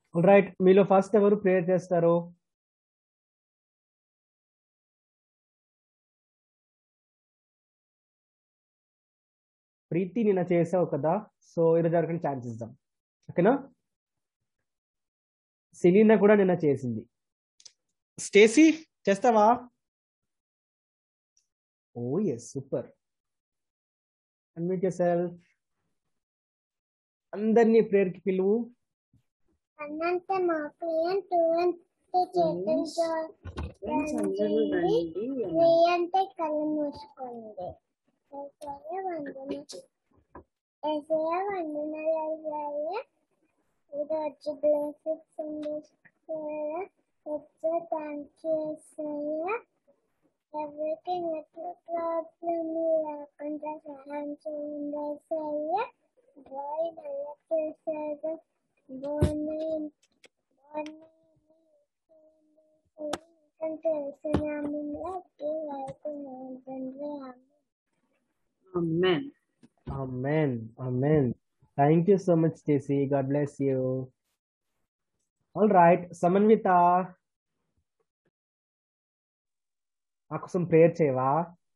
Right మీలో first ఎవరు prayer చేస్తారు ప్రీతి నిన్న చేసావు కదా సో ఈరోజు ఎవరికైనా ఛాన్స్ ఇద్దాం ఓకేనా సిలీనా కూడా నిన్న చేసింది స్టేసీ చేస్తావా oh yes super unmute your అందరినీ ప్రేయర్ కి పిలువు అన్నంత మాకు టూ త్రీ అంటే కళ్ళు మూసుకోండి ఏసయ్య వందన ఏసయ్య వందనాలు ఏసయ్య ఇది వచ్చి బ్లెస్సింగ్స్ ఉంది వచ్చి థ్యాంక్ యూ ఏసయ్య ఎవ్రీథింగ్ ఎట్లా ప్రాబ్లం లేకుండా సహాయం చేయండి ఏసయ్య డ్రాయింగ్ అలా చేసేది బోని బోని తెలిసినామంలో వైపు తండ్రి Amen. Amen. Amen. Thank you so much, Stacy. God bless you. All right, Samanvita. నా కోసం ప్రేయర్ చేయవా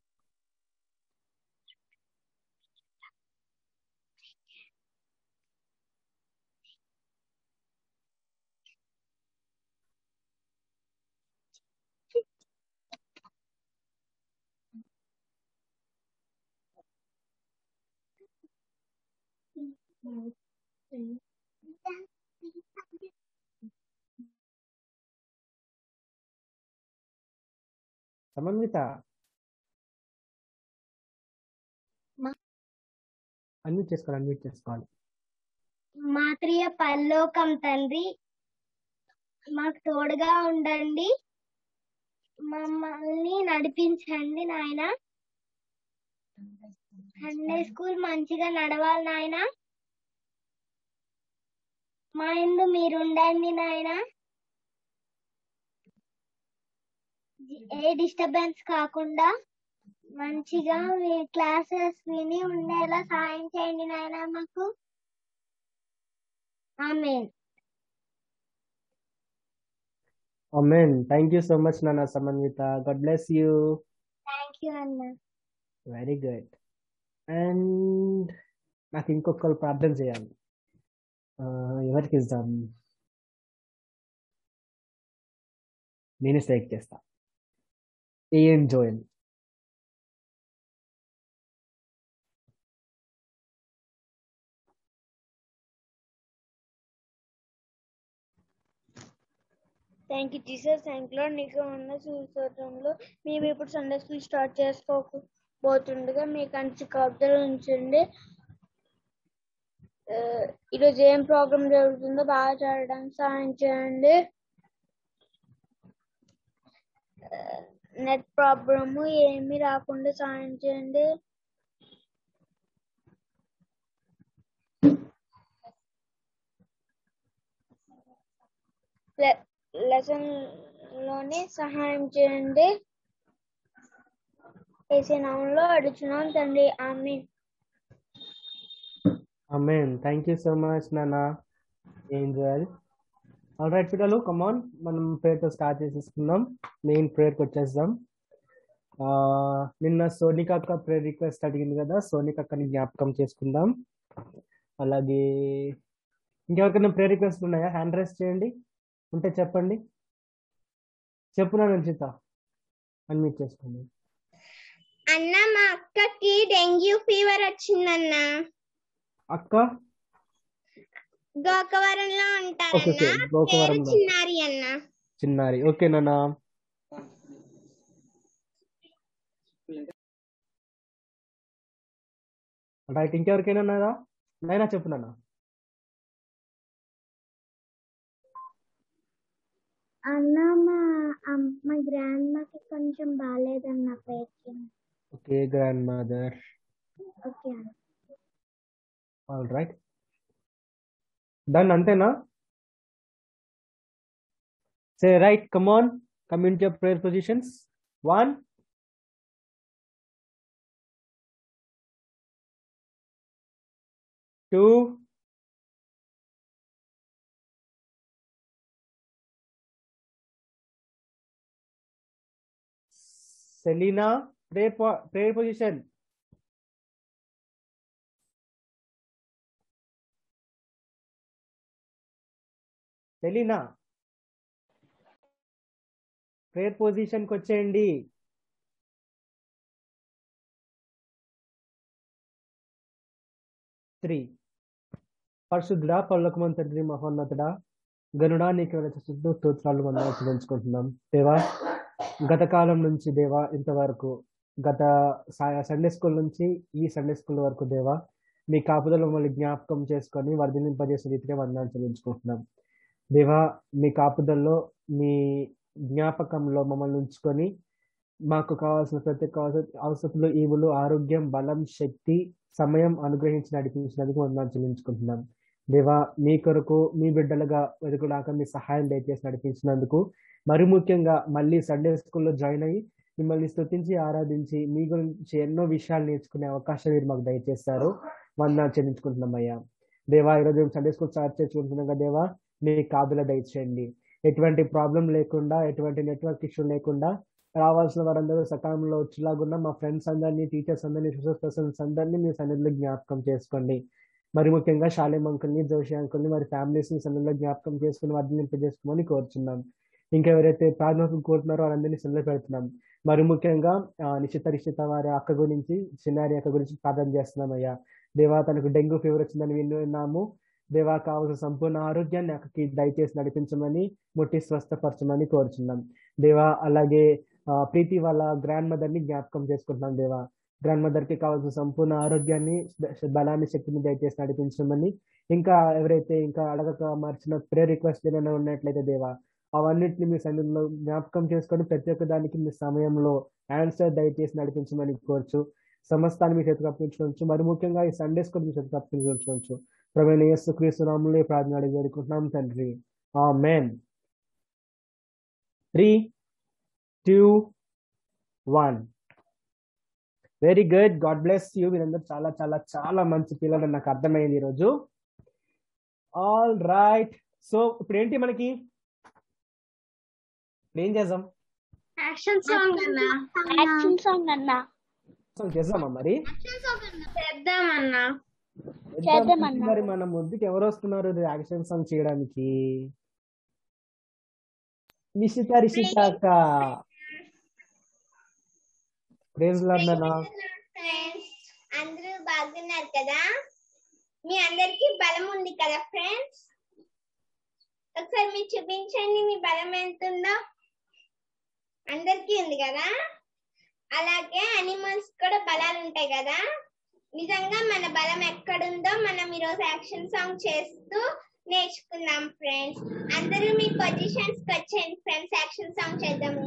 సమన్విత మా- అన్మ్యూట్ చేసుకోవాలి అన్మ్యూట్ చేసుకోవాలి మా ప్రియ పరలోకం తండ్రి మాకు తోడుగా ఉండండి మమ్మల్ని నడిపించండి నాయన సండే స్కూల్ మంచిగా నడవాలి నాయన మా ఇందు మీరు ఉండండి నాయన ఏ డిస్టర్బెన్స్ కాకుండా మంచిగా మీ క్లాసెస్ విని ఉండేలా సాయం చేయండి నాయన మాకు amen amen thank you so much నాన్న Samanvitha god bless you thank you అన్న వెరీ గుడ్ అండ్ నాకు ఇంకొకరు ప్రార్థన చేయాలి ఆ, ఎవరికి ఇద్దాం నేను సెలెక్ట్ చేస్తా A N Joel thank you Jesus thank లో నీకు ఉన్న సుస్తోత్రంలో మేము ఇప్పుడు సండే స్కూల్ స్టార్ట్ చేసుకోబోతుండగా మీ కంచి కబ్జలు ఉంచండి ఆ, ఈరోజు ఏం ప్రోగ్రామ్ జరుగుతుందో బాగా చేయడానికి సహాయం చేయండి నెట్ ప్రాబ్లము ఏమీ రాకుండా సహాయం చేయండి లెసన్ లోనే సహాయం చేయండి ఏసీ నామంలో అడుగుతున్నాం తండ్రి ఆమె amen thank you so much నాన్న ఏఎన్ జోయల్ ఆల్ రైట్ పిల్లలు కమాన్ మనం ప్రేయర్తో స్టార్ట్ చేసేసుకుందాం మెయిన్ ప్రేయర్కి వచ్చేద్దాం ఆ, నిన్న సోనిక అక్క ప్రేయర్ రిక్వెస్ట్ అడిగింది కదా సోనిక అక్కని జ్ఞాపకం చేసుకుందాం అలాగే ఇంకెవరికైనా ప్రేయర్ రిక్వెస్ట్ ఉన్నాయా హ్యాండ్ రైస్ చేయండి ఉంటే చెప్పండి చెప్పునా రంజిత అన్మ్యూట్ చేసుకోండి అన్న మా అక్కకి డెంగ్యూ ఫీవర్ వచ్చిందన్న అక్క గోకవరంలో ఓకే ఉంటారన్న ఓకే పేరు గోకవరంలో చిన్నారి అన్న చిన్నారి ఓకే నాన్న రైట్ ఇంకెవరికైనా ఉన్నారా నైనా చెప్పు నాన్న అన్న మా అమ్- మా గ్రాండ్ మాకి కొంచెం బాగాలేదన్న పేరుకి ఓకే గ్రాండ్ మదర్ ఓకే అన్న ఆల్ రైట్ డన్ అంతేనా say right come on come in your prayer positions one two Selina prayer prayer position Selina prayer పొజిషన్కి వచ్చేయండి త్రీ పరిశుద్ధుడా పల్లకమని తండ్రి మహోన్నతుడా గనుడా నీకు శుద్ధ స్తోత్రాలు మనం ఆచరించుకుంటున్నాం దేవా గత కాలం నుంచి దేవా ఇంతవరకు గత సా- సండే స్కూల్ నుంచి ఈ సండే స్కూల్ వరకు దేవా మీ కాపుదల మమ్మల్ని జ్ఞాపకం చేసుకొని వర్ధలింపజేసే రీతిగా వందనాలు చెల్లించుకుంటున్నాం దేవా మీ కాపుదల్లో మీ జ్ఞాపకంలో మమ్మల్ని ఉంచుకొని మాకు కావాల్సిన ప్రతి కావాల్సిన అవసరతలు ఈవులు ఆరోగ్యం బలం శక్తి సమయం అనుగ్రహించి నడిపించినందుకు వందనాలు చెల్లించుకుంటున్నాం దేవా మీ కొరకు మీ బిడ్డలుగా వెతుకుడాక మీ సహాయం దయచేసి నడిపించినందుకు మరి ముఖ్యంగా మళ్ళీ సండే స్కూల్లో జాయిన్ అయ్యి మిమ్మల్ని స్తుతించి ఆరాధించి మీ గురించి ఎన్నో విషయాలు నేర్చుకునే అవకాశం మీరు మాకు దయచేస్తారు వందనాలు చెల్లించుకుంటున్నాం అయ్యా దేవా ఈరోజు సండే స్కూల్ స్టార్ట్ చేసుకుంటున్నాం కదా దేవా మీ కాదుల దయచేయండి ఎటువంటి ప్రాబ్లం లేకుండా ఎటువంటి నెట్వర్క్ ఇష్యూ లేకుండా రావాల్సిన వారందరూ సకాలంలో వచ్చేలాగున్న మా ఫ్రెండ్స్ అందరినీ టీచర్స్ అందరినీ రిసోర్స్ పర్సన్స్ అందరినీ మీ సన్నిధిలో జ్ఞాపకం చేసుకోండి మరి ముఖ్యంగా శాలేం అంకుల్ని జోషి అంకుల్ని మరి ఫ్యామిలీస్ ని సన్నిధిలో జ్ఞాపకం చేసుకుని వర్ధలింపజేసుకోమని కోరుచున్నాం ఇంకా ఎవరైతే ప్రార్థనలు కోరుతున్నారో వాళ్ళందరినీ సన్నిధిలో పెడుతున్నాం మరి ముఖ్యంగా ఆ, నిశ్చిత నిశ్చిత వారి అక్క గురించి చిన్నారి అక్క గురించి ప్రార్థన చేస్తున్నాం అయ్యా దేవా తనకు డెంగ్యూ ఫీవర్ వచ్చిందని విన్నాము దేవా కావాల్సిన సంపూర్ణ ఆరోగ్యాన్ని అక్కకి దయచేసి నడిపించమని ముట్టి స్వస్థపరచమని కోరుచున్నాం దేవా అలాగే ఆ, ప్రీతి వాళ్ళ గ్రాండ్ మదర్ ని జ్ఞాపకం చేసుకుంటున్నాం దేవా గ్రాండ్ మదర్ కి కావాల్సిన సంపూర్ణ ఆరోగ్యాన్ని శ- బలాన్ని శక్తిని దయచేసి నడిపించమని ఇంకా ఎవరైతే ఇంకా అడగక మార్చిన ప్రేయర్ రిక్వెస్ట్ ఏమైనా ఉన్నట్లయితే దేవా అవన్నిటిని మీ సన్నిధిలో జ్ఞాపకం చేసుకొని ప్రతి ఒక్క దానికి మీ సమయంలో ఆన్సర్ దయచేసి నడిపించమని కోరుచు సమస్తాన్ని మీ చేతికి అప్పగించుకోవచ్చు మరి ముఖ్యంగా ఈ సండేస్ కూడా మీ చేతికి అప్పగించుకోవచ్చు ప్రవీణ యేసు క్రీస్తు నామంలో ఈ ప్రార్థన అడిగి వేడుకుంటున్నాం తండ్రి amen three two one very good God bless you మీరందరూ చాలా చాలా చాలా మంచి పిల్లలు నాకు అర్థమైంది ఈరోజు ఆల్ రైట్ సో ఇప్పుడు ఏంటి మనకి ఇప్పుడు ఏం చేద్దాం యాక్షన్ సాంగ్ అన్నా యాక్షన్ సాంగ్ అన్నా సో చేద్దామా మరి చేద్దామన్నా చేద్దామన్నా. మరి మన ముందుకు ఎవరు వస్తున్నారు యాక్షన్ సాంగ్ చేయడానికి నిషిత రిషిత అక్క ప్రేజ్ లాడ్నా ఫ్రెండ్స్ అందరూ బాగున్నారు కదా మీ అందరికి బలం ఉంది కదా ఫ్రెండ్స్ ఒకసారి మీరు చూపించండి మీ బలం ఎంత ఉందో అందరికీ ఉంది కదా అలాగే అనిమల్స్ కూడా బలాలు ఉంటాయి కదా నిజంగా మన బలం ఎక్కడుందో మనం ఈరోజు యాక్షన్ సాంగ్ చేస్తూ నేర్చుకుందాం ఫ్రెండ్స్ అందరూ మీ పొజిషన్స్ కి వచ్చేయండి ఫ్రెండ్స్ యాక్షన్ సాంగ్ చేద్దాము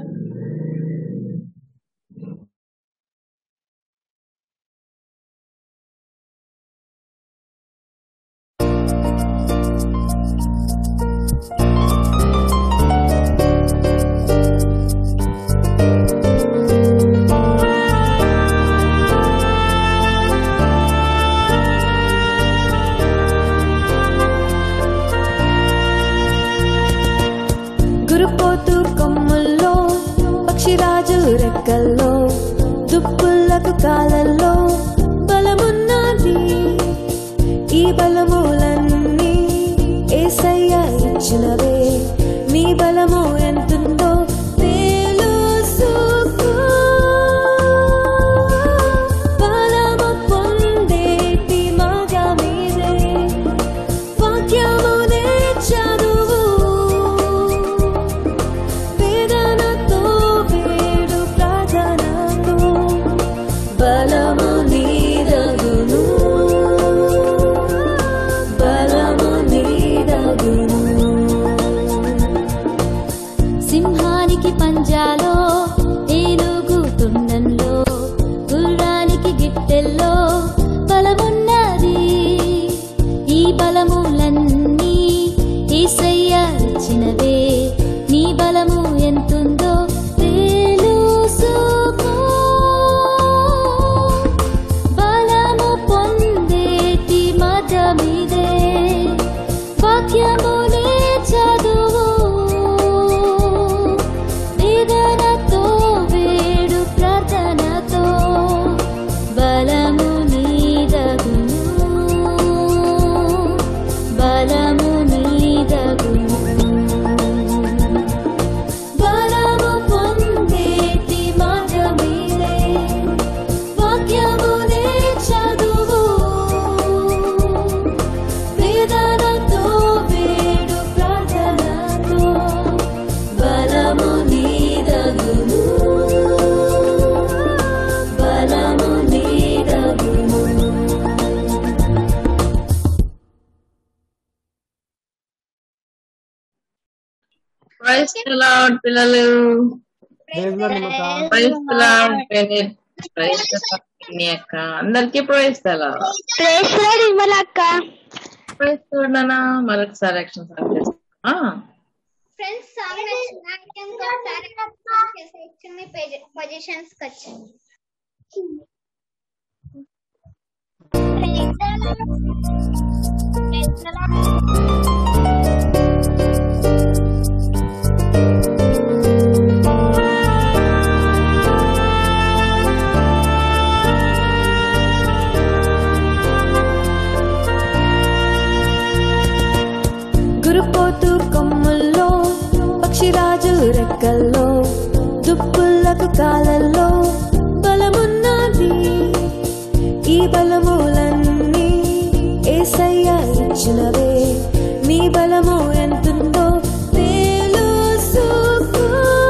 గురుపోతూ కొమ్ముల్లో పక్షిరాజు రెక్కల్లో దుప్పులకు కాలల్లో బలమున్నది ఈ బలములన్నీ ఏసయ్య ఇచ్చినవే నీ బలము ఎంతుందో తెలుసుకో బలము పొందేటి మగా మీరే వాక్యమునే చదువు వేదనతో వేడు ప్రార్థనతో బలము నీదగును బలము నీదగును సింహానికి పంజాలో ఏనుగు తుండంలో గుర్రానికి గిట్టెల్లో బలమున్నది ఈ బలములన్నీ ఏసయ్య ఇచ్చినవే నీ బలము ఎంతుందో తెలుసుకో బలము పొందేటి మదమిదే వాక్యమునే చదువు వేదనతో వేడు ప్రా వేదనతో వేడు ప్రార్థనతో బలము నీదగును బలము నీదగును ప్రైజ్ లార్డ్ పిల్లలు ప్రైజ్ లార్డ్ నిమ్మక. ప్రైజ్ లార్డ్ ప్రైజ్ నీ అక్క అందరికీ ప్రైజ్ లార్డ్ ప్రేషర్ ఇవ్వాలక్క ప్రైజ్ చూడనా మరొకసారి యాక్షన్ స్టార్ట్ చేస్తా ఫ్రెండ్స్ సాంగ్ నచ్చిందా ఇంకొకసారి సాంగ్ చేసేయచ్చు మీ పొజిషన్స్ కి వచ్చండి గురుపోతు కొమ్ముల్లో పక్షిరాజు రెక్కల్లో దుప్పులకు కాలల్లో బలమున్నది ఈ బలములన్నీ ఏసయ్య ఇచ్చినవే నీ బలము ఎంతుందో తెలుసుకో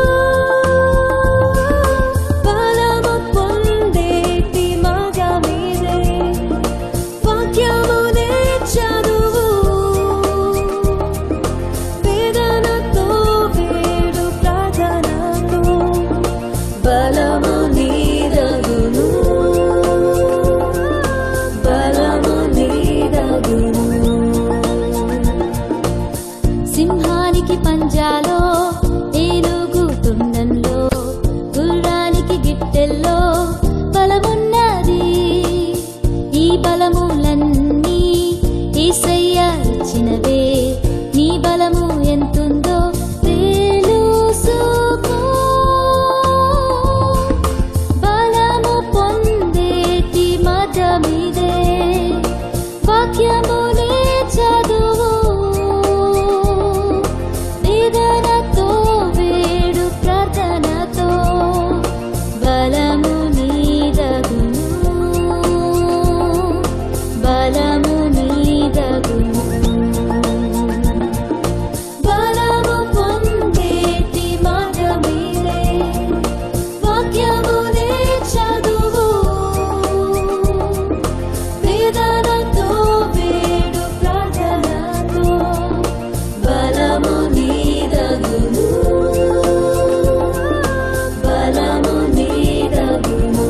బలము పొందేటి మగ మీదే వాక్యమునే చదువు వేదనతో వేడు ప్రార్థనతో బలము నీదగును బలము నీదగును సింహానికి పంజాలో ఏనుగు తుండంలో గుర్రానికి గిట్టెల్లో బలమున్నది ఈ బలములన్నీ ఏసయ్య ఇచ్చినవే నీ బలము ఎంతుందో తెలుసుకో బలము పొందేటి మదమిదే వాక్యమునే చదువు వేదనతో వేడు ప్రార్థనతో బలము నీదగును బలము నీదగును బలము పొందేటి మార్గమీదే వాక్యమునే చదువు వేదనతో వేడు ప్రార్థనతో బలము నీదగును బలము నీదగును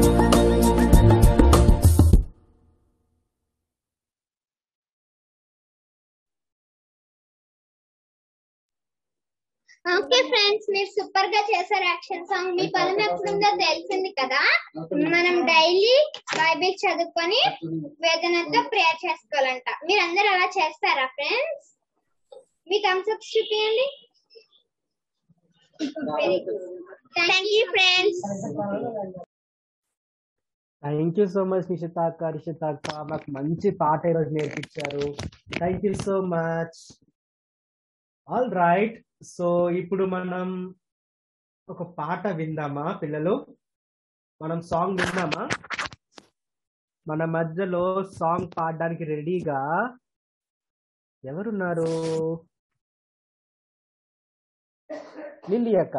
ఓకే ఫ్రెండ్స్ మీరు సూపర్ గా చేశారు యాక్షన్ సాంగ్ మీ బలం ఎప్పుడుందో తెలిసింది కదా మనం డైలీ బైబిల్ చదువుకొని వేదనతో ప్రేయర్ చేసుకోవాలంట మీరు అందరు అలా చేస్తారా ఫ్రెండ్స్ మీ థమ్స్ అప్ చూపించండి thank you friends thank you so much Nishitha అక్క నిషిత అక్క మాకు మంచి పాట ఈరోజు నేర్పించారు thank you so much all right so ఇప్పుడు మనం ఒక పాట విందామా పిల్లలు మనం సాంగ్ విందామా మన మధ్యలో సాంగ్ పాడడానికి రెడీగా ఎవరున్నారు లిల్లీ అక్క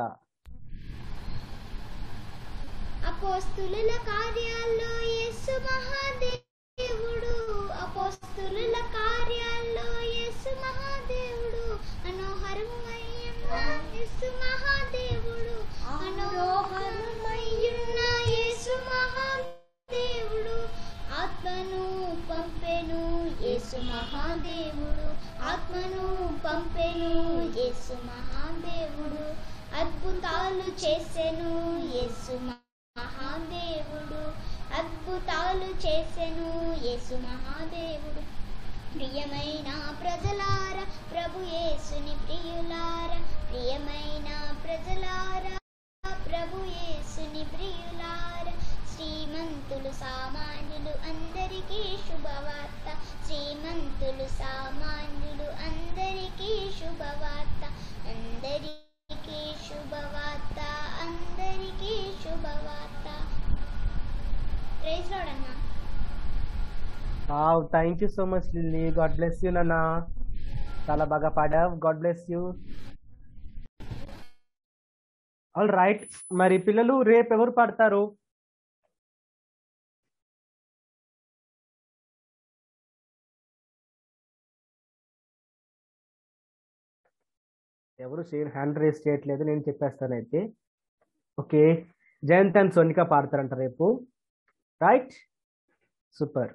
అపోస్తుల కార్యాల్లో యేసు మహాదేవుడు అపోస్తుల కార్యాల్లో యేసు మహాదేవుడు మనోహరమయ్యున్న యేసు మహాదేవుడు మనోహరమయ్యున్న యేసు మహాదేవుడు ఆత్మను పంపెను యేసు మహాదేవుడు ఆత్మను పంపెను యేసు మహాదేవుడు అద్భుతాలు చేసెను యేసు మహాదేవుడు అద్భుతాలు చేసెను యేసు మహాదేవుడు ప్రియమైన ప్రజలార ప్రభు యేసుని ప్రియులార ప్రియమైన ప్రజలార ప్రభు యేసుని ప్రియులార శ్రీమంతులు సామాన్యులు అందరికీ శుభవార్త శ్రీమంతులు సామాన్యులు అందరికీ శుభవార్త అందరికీ శుభవార్త అందరికీ శుభవార్త ప్రైజ్ లార్డ్ అన్నా thank you so much Lilly god bless you నాన్న చాలా బాగా పాడావు god bless you all right మరి పిల్లలు రేపు ఎవరు పాడతారు ఎవరు షేర్ హ్యాండ్ రేస్ చేయట్లేదు నేను చెప్పేస్తాను అయితే ఓకే జయంత్ అండ్ సోనిక పాడతారంట రేపు రైట్ సూపర్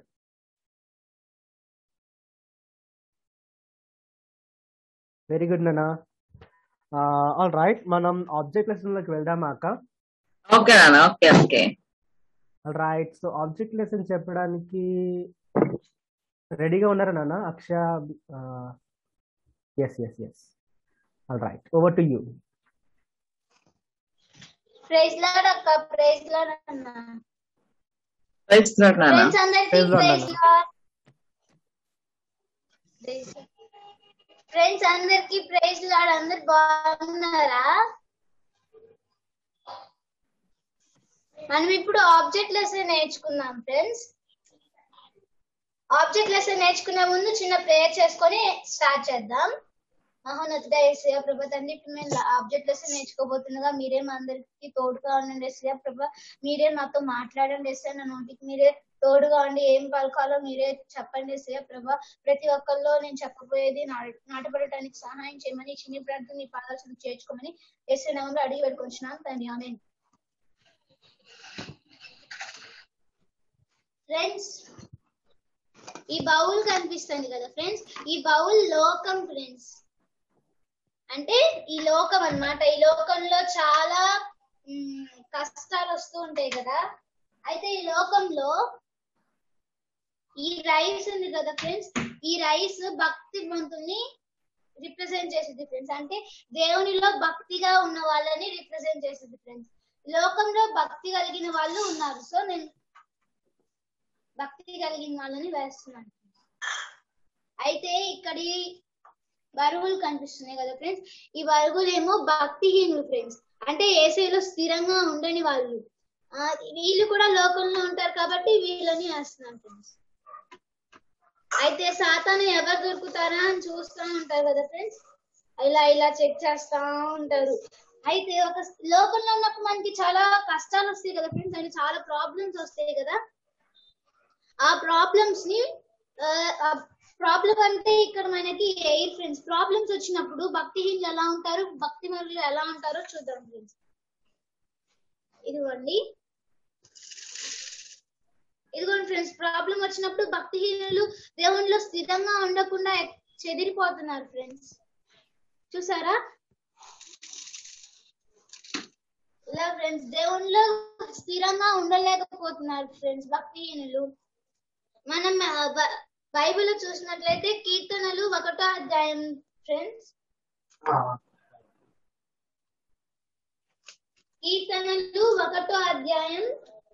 వెరీ గుడ్ నాన్న ఆల్ రైట్ మనం ఆబ్జెక్ట్ లెసన్ లోకి వెళ్దామా అక్క ఓకే నాన్న okay okay all right so object lesson చెప్పడానికి రెడీగా ఉన్నారా నాన్న Akshaya yes yes yes all right over to you praise lord అక్క ప్రైజ్ లాడ్ అన్న ప్రైజ్ లార్డ్ నాన్న ఫ్రెండ్స్ అందరికి Praise Lord ప్రైజ్ అన్న. లాడ్ ఫ్రెండ్స్ అందరికి ప్రైజ్ లాడ్ అందరు బాగున్నారా మనం ఇప్పుడు ఆబ్జెక్ట్ లెసన్ నేర్చుకుందాం ఫ్రెండ్స్ ఆబ్జెక్ట్ లెసన్ నేర్చుకునే ముందు చిన్న ప్రేయర్ చేసుకొని స్టార్ట్ చేద్దాం మహోన్నతుడ ఏసయ ప్రభ తండ్రి ఇప్పుడు మేము ఆబ్జెక్ట్ లెసన్ నేర్చుకోబోతుండగా మీరే మా అందరికి తోడుగా ఉండండి ఏసయ ప్రభ మీరే మాతో మాట్లాడండి ఏసయ నా నోటికి మీరే తోడుగా ఉండి ఏం పలకాలో మీరే చెప్పండి ఏసయ ప్రభ ప్రతి ఒక్కరిలో నేను చెప్పబోయేది నా- నాటపడటానికి సహాయం చేయమని చిన్ని ప్రాంతం నీ పాదాలను చేర్చుకోమని ఏసయ నామంలో అడిగి పెట్టుకుంటున్నాం తండ్రి ఆమె ఫ్రెండ్స్ ఈ బౌల్ కనిపిస్తుంది కదా ఫ్రెండ్స్ ఈ బౌల్ లోకం ఫ్రెండ్స్ అంటే ఈ లోకం అన్నమాట ఈ లోకంలో చాలా మ్, కష్టాలు వస్తూ ఉంటాయి కదా అయితే ఈ లోకంలో ఈ రైస్ ఉంది కదా ఫ్రెండ్స్ ఈ రైస్ భక్తి బంతుల్ని రిప్రజెంట్ చేసింది ఫ్రెండ్స్ అంటే దేవునిలో భక్తిగా ఉన్న వాళ్ళని రిప్రజెంట్ చేసింది ఫ్రెండ్స్ లోకంలో భక్తి కలిగిన వాళ్ళు ఉన్నారు సో నేను భక్తి కలిగిన వాళ్ళని వేస్తున్నాను అయితే ఇక్కడి బరువులు కనిపిస్తున్నాయి కదా ఫ్రెండ్స్ ఈ బరుగులు ఏమో భక్తిహీనులు ఫ్రెండ్స్ అంటే ఏసైలో స్థిరంగా ఉండని వాళ్ళు ఆ, వీళ్ళు కూడా లోకంలో ఉంటారు కాబట్టి వీళ్ళని వేస్తున్నాను ఫ్రెండ్స్ అయితే సాతాను ఎవరు దొరుకుతారా అని చూస్తూ ఉంటారు కదా ఫ్రెండ్స్ ఇలా ఇలా చెక్ చేస్తా ఉంటారు అయితే ఒక లోకంలో ఉన్నప్పుడు మనకి చాలా కష్టాలు వస్తాయి కదా ఫ్రెండ్స్ అంటే చాలా ప్రాబ్లమ్స్ వస్తాయి కదా ఆ ప్రాబ్లమ్స్ ని ప్రాబ్లం అంటే ఇక్కడ మనకి ఎయిర్ ఫ్రెండ్స్ ప్రాబ్లమ్స్ వచ్చినప్పుడు భక్తిహీనులు ఎలా ఉంటారు భక్తి మరులు ఎలా ఉంటారో చూద్దాం ఫ్రెండ్స్ ఇదిగోండి ఇదిగోండి ఫ్రెండ్స్ ప్రాబ్లం వచ్చినప్పుడు భక్తిహీనులు దేవునిలో స్థిరంగా ఉండకుండా చెదిరిపోతున్నారు ఫ్రెండ్స్ చూసారా ఇలా ఫ్రెండ్స్ దేవునిలో స్థిరంగా ఉండలేకపోతున్నారు ఫ్రెండ్స్ భక్తిహీనులు మనం ఆ, బ- బైబిల్ చూసినట్లయితే కీర్తనలు ఒకటో అధ్యాయం ఫ్రెండ్స్ కీర్తనలు ఒకటో అధ్యాయం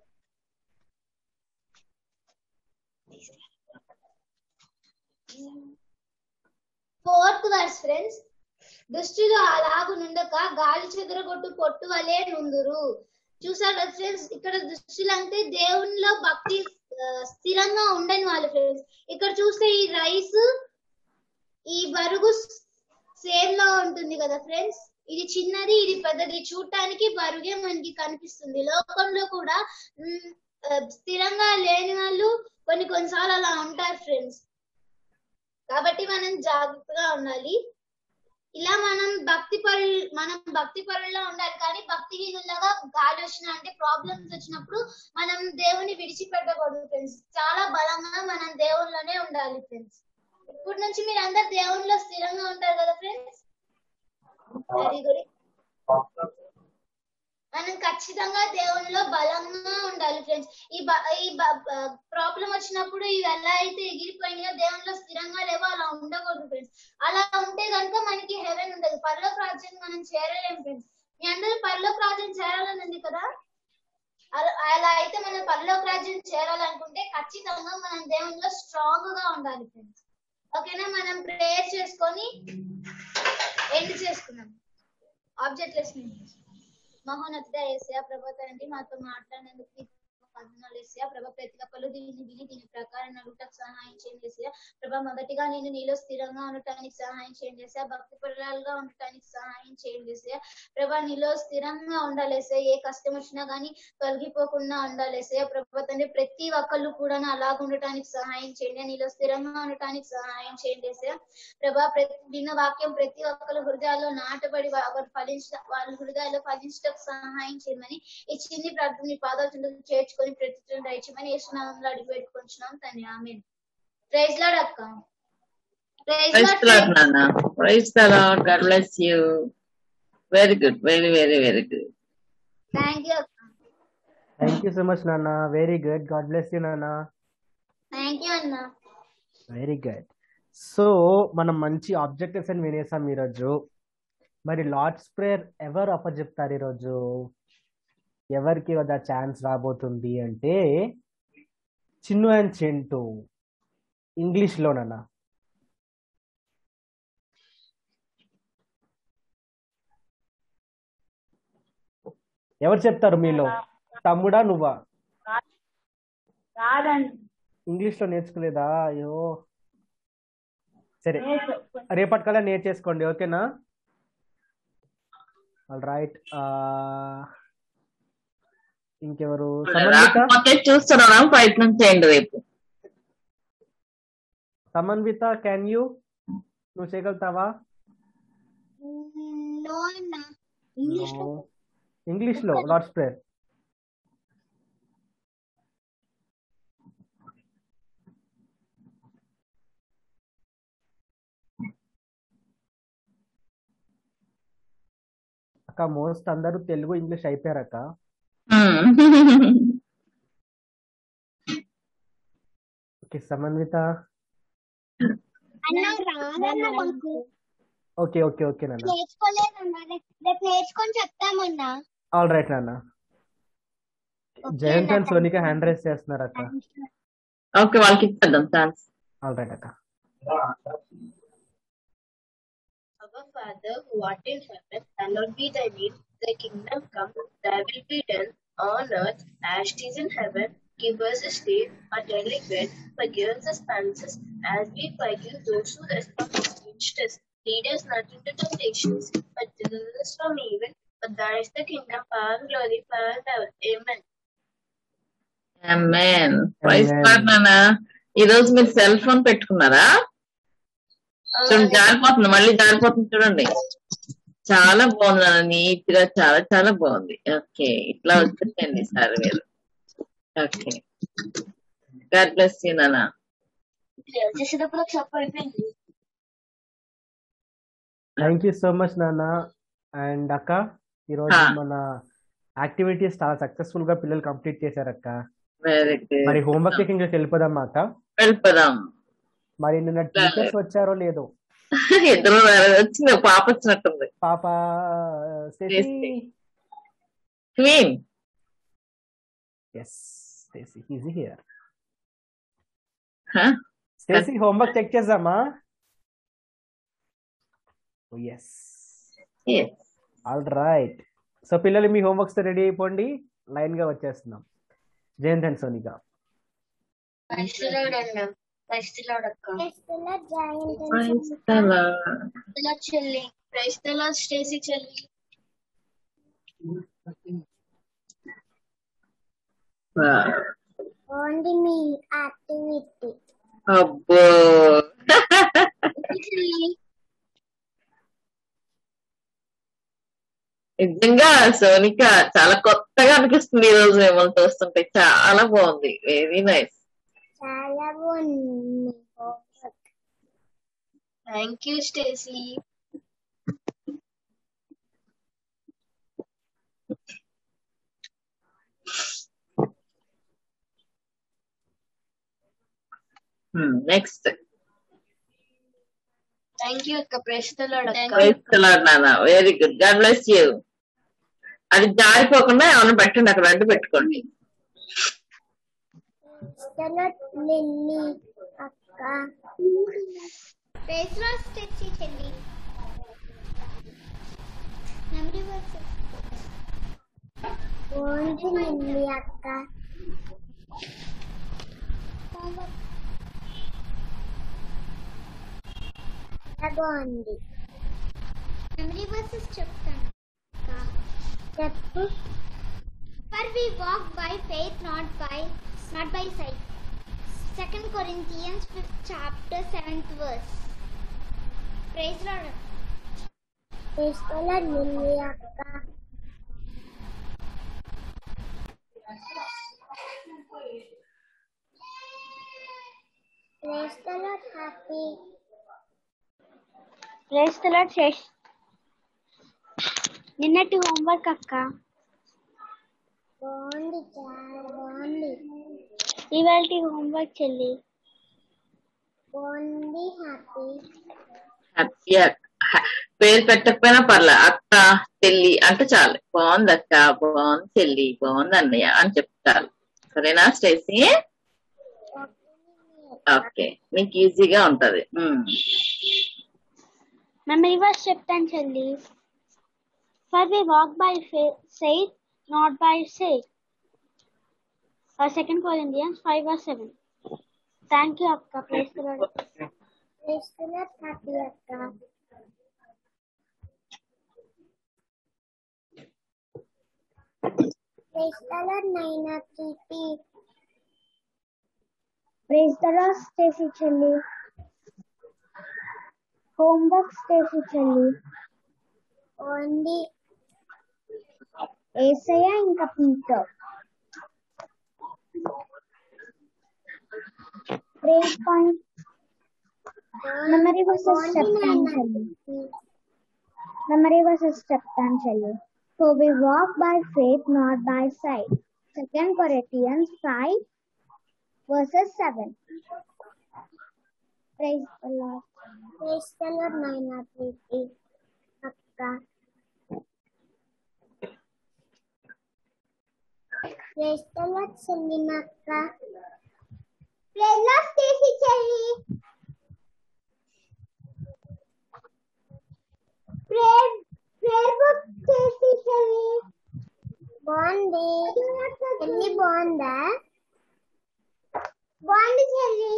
ఫోర్త్ వర్స్ ఫ్రెండ్స్ దుష్టులు అలాగు నుండక గాలి చెదరగొట్టు పొట్టు వలె నుందురు చూసారు ఫ్రెండ్స్ ఇక్కడ దుష్టులు అంటే దేవునిలో భక్తి ఆ, స్థిరంగా ఉండని వాళ్ళు ఫ్రెండ్స్ ఇక్కడ చూస్తే ఈ రైస్ ఈ బరుగు సేమ్ లా ఉంటుంది కదా ఫ్రెండ్స్ ఇది చిన్నది ఇది పెద్దది చూడటానికి బరుగే మనకి కనిపిస్తుంది లోకంలో కూడా మ్, ఆ, స్థిరంగా లేని వాళ్ళు కొన్ని కొన్నిసార్లు అలా ఉంటారు ఫ్రెండ్స్ కాబట్టి మనం జాగ్రత్తగా ఉండాలి ఇలా మనం భక్తి పరులు మనం భక్తి పరుల్లో ఉండాలి కానీ భక్తిహీనులాగా గాలి వచ్చిన అంటే ప్రాబ్లమ్స్ వచ్చినప్పుడు మనం దేవుని విడిచిపెట్టకూడదు ఫ్రెండ్స్ చాలా బలంగా మనం దేవునిలోనే ఉండాలి ఫ్రెండ్స్ ఇప్పటి నుంచి మీరు అందరు దేవునిలో స్థిరంగా ఉంటారు కదా ఫ్రెండ్స్ వెరీ గుడ్ మనం ఖచ్చితంగా దేవునిలో బలంగా ఉండాలి ఫ్రెండ్స్ ఈ బ- ఈ ప్రాబ్లం వచ్చినప్పుడు ఇవి ఎలా అయితే ఎగిరిపోయినాయో దేవునిలో స్థిరంగా లేవో అలా ఉండకూడదు ఫ్రెండ్స్ అలా ఉంటే కనుక మనకి హెవెన్ ఉండదు పరలోక రాజ్యం మనం చేరలేం ఫ్రెండ్స్ మీ అందరూ పరలోక రాజ్యం చేరాలని ఉంది కదా అలా అలా అయితే మనం పరలోక రాజ్యం చేరాలనుకుంటే ఖచ్చితంగా మనం దేవునిలో స్ట్రాంగ్ గా ఉండాలి ఫ్రెండ్స్ ఓకేనా మనం ప్రేయర్ చేసుకొని ఎండ్ చేసుకున్నాం ఆబ్జెక్ట్ లెస్ మహోన్నత ఏసయా ప్రభా తండ్రి మాతో మాట్లాడినందుకు నీకు వందనాలు ఏసయ్య ప్రభా ప్రతి ఒక్కరు దీన్ని విని దీని ప్రకారం నడుటకు సహాయం చేయండి ఏసయ్య ప్రభా మొదటిగా నేను నీలో స్థిరంగా ఉండటానికి సహాయం చేయండి ఏసయ్య భక్తి పరులాలుగా ఉండటానికి సహాయం చేయండి ఏసయ్య ప్రభా నీలో స్థిరంగా ఉండాలి ఏసయ్య ఏ కష్టం వచ్చినా గానీ తొలగిపోకుండా ఉండాలి ఏసయ్య ప్రభా తండ్రి ప్రతి ఒక్కళ్ళు కూడా అలాగ ఉండటానికి సహాయం చేయండి నీలో స్థిరంగా ఉండటానికి సహాయం చేయండి ఏసయ్య ప్రభా ప్రతి విన్న వాక్యం ప్రతి ఒక్కరు హృదయాల్లో నాటబడి వా- వారు ఫలించ వాళ్ళ హృదయాల్లో ఫలించడానికి సహాయం చేయమని ఈ చిన్ని ప్రార్థన నీ పాదాల చెందుకు చేర్చుకొని ప్రతి దయచేయమని యేసునామంలో అడిగి పెట్టుకుంటున్నాం తండ్రి ఆమె ప్రైజ్ లాడ్ అక్క ప్రైజ్ ప్రైజ్ లాడ్ నాన్న praise lord God bless you very good very very very good thank you అక్క థ్యాంక్ యూ సో మచ్ నాన్న very good God bless you నాన్న థ్యాంక్ యూ అన్న వెరీ గుడ్ సో మనం మంచి objectives అని వినేసాం ఈరోజు మరి లార్డ్స్ ప్రేయర్ ఎవరు అప్పచెప్తారు ఈరోజు ఎవరికి ఆ ఛాన్స్ రాబోతుంది అంటే చిన్ను అండ్ చింటూ ఇంగ్లీష్లోనన్నా ఎవరు చెప్తారు మీలో తమ్ముడా నువ్వా ఇంగ్లీష్ లో నేర్చుకోలేదా అయ్యో సరే రేపటికల్లా నేర్చేసుకోండి ఓకేనా ఆల్ రైట్ ఇంకెవరు సమన్విత రాకపోతే చూస్తున్నాం ప్రయత్నం చేయండి రేపు సమన్విత క్యాన్ యూ నువ్వు చేయగలుగుతావా నో అన్న ఇంగ్లీష్ లో లార్డ్స్ ప్రేయర్ అక్క మోస్ట్ అందరూ తెలుగు ఇంగ్లీష్ అయిపోయారక్క ఓకే సమన్విత అన్న రాదన్న మాకు ఓకే ఓకే ఓకే నాన్న నేర్చుకోలేదన్నా రేపు రేపు నేర్చుకొని చెప్తామన్నా ఆల్ రైట్ నాన్న Jayant and Sonika hand raise చేస్తున్నారు అక్క ఓకే వాళ్ళకి ఇచ్చేద్దాం ఛాన్స్ ఆల్ రైట్ అక్క Our Father who art in heaven, hallowed be thy name. Thy kingdom come, thy will be done on earth as it is in heaven. Give us this day our daily bread. Forgive us our offenses as we forgive those who trespass against us. Lead us not into temptations, but deliver us from evil. For thine is the kingdom, power, and glory, forever and ever. Amen. Amen praise Amen. Lord నాన్న ఈ రోజు మీరు cell phone పెట్టుకున్నారా చూడండి జారిపోతుంది మళ్ళీ జారిపోతుంది చూడండి చాలా బాగుంది నాన్న నీట్ గా చాలా చాలా బాగుంది ఓకే ఇట్లా వచ్చేసేయండి సార్ మీరు ఓకే గాడ్ బ్లెస్ యూ నాన్న చేసేటప్పుడు ఒక షాప్ అయిపోయింది థ్యాంక్ యూ సో మచ్ నాన్న అండ్ అక్క ఈరోజు Ah. మన యాక్టివిటీస్ చాలా సక్సెస్ఫుల్ గా పిల్లలు కంప్లీట్ చేశారు అక్క వెరీ గుడ్ మరి హోంవర్క్ ఇంకా వెళ్ళిపోదామా అక్క వెళ్ళిపోదాం మరి నిన్న టీచర్స్ వచ్చారో లేదో ఇద్దరు రాలేదు. వచ్చింది ఒక పాప వచ్చినట్టుంది పాప Stacy Stacy. Queen yes Stacy is here Huh? Stacy homework check చేద్దామా ఎస్ ఆల్ రైట్ సో పిల్లలు మీ హోంవర్క్స్ రెడీ అయిపోండి లైన్ గా వచ్చేస్తున్నాం జయంత్ అండ్ సోనిక పరిస్థితులు పరిస్థితులు Praise the Lord. చెల్లి క్రైస్తల స్టేసీ చెల్లి Wow. ఓన్లీ మీ యాక్టివిటీ అబ్బో చెల్లి నిజంగా సోనిక చాలా కొత్తగా అనిపిస్తుంది ఈ రోజు మిమ్మల్ని చూస్తుంటే చాలా బాగుంది వెరీ నైస్ చాలా బాగుంది thank you Stacy next thank you అక్క ప్రశ్నలు నాన్న very good God bless you అది జారిపోకుండా ఏమైనా పెట్టండి అక్కడ అంటూ పెట్టుకోండి లిల్లీ అక్క ఫేస్ వాష్ తెచ్చి చెల్లి ఓన్లీ లిల్లీ అక్క హోంవర్క్ బాగుంది మెమరీ వర్సెస్ చెప్తాను చెప్పు for we walk by faith not by not by sight second Corinthians fifth chapter seventh verse praise lord praise lord Lilly అక్క praise lord happy praise lord శేష్ నిన్నటి homework అక్క బాగుంది చాలా బాగుంది ఇవాళ హోంవర్క్ చెల్లి బాగుంది హ్యాపీ హ్యాపీ పేరు పెట్టకపోయినా పర్లే అక్క చెల్లి అంటే చాలు బాగుంది అక్క బాగుంది చెల్లి బాగుంది అన్నయ్య అని చెప్తారు సరేనా స్టేసీ ఓకే నీకు ఈజీగా ఉంటది ఉమ్. మెమరీ వర్స్ చెప్తాను చెల్లి for we walk by faith not by sight second Corinthians five verse seven thank you అక్క ప్లేస్ ప్లేస్ హ్యాపీ అక్క praise Naina Preethi praise Stacy చెల్లి హోంవర్క్ స్టేసీ చెల్లి ఓన్లీ ఏసయ్య ఇంకా Peter praise point memory verses చెప్తాను చెల్లి memory verses చెప్తాను చెల్లి so we walk by faith not by sight second Corinthians five verses seven praise the lord praise the lord Naina Preethi అక్క praise the lord చెల్లిన అక్క praise lord Stacy చెల్లి prayer prayer book చేసి చెల్లి బాగుంది చెల్లి బాగుందా బాగుంది చెల్లి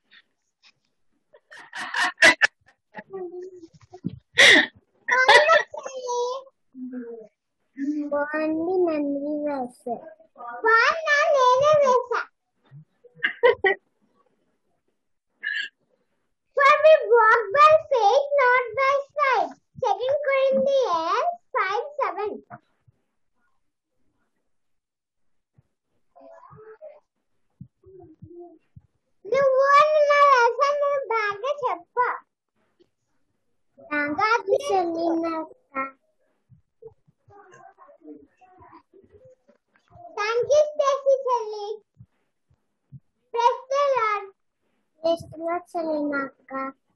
బాగుంది నంది వేసా బాగున్నా నేనే వేసా For we walk by faith, not by sight. Second Corinthians 5 7. నువ్వు నా లెసన్ బాగా చెప్పు బాగా థ్యాంక్ యూ స్టేసీ చెల్లి praise the lord praise the lord చెల్లిన అక్క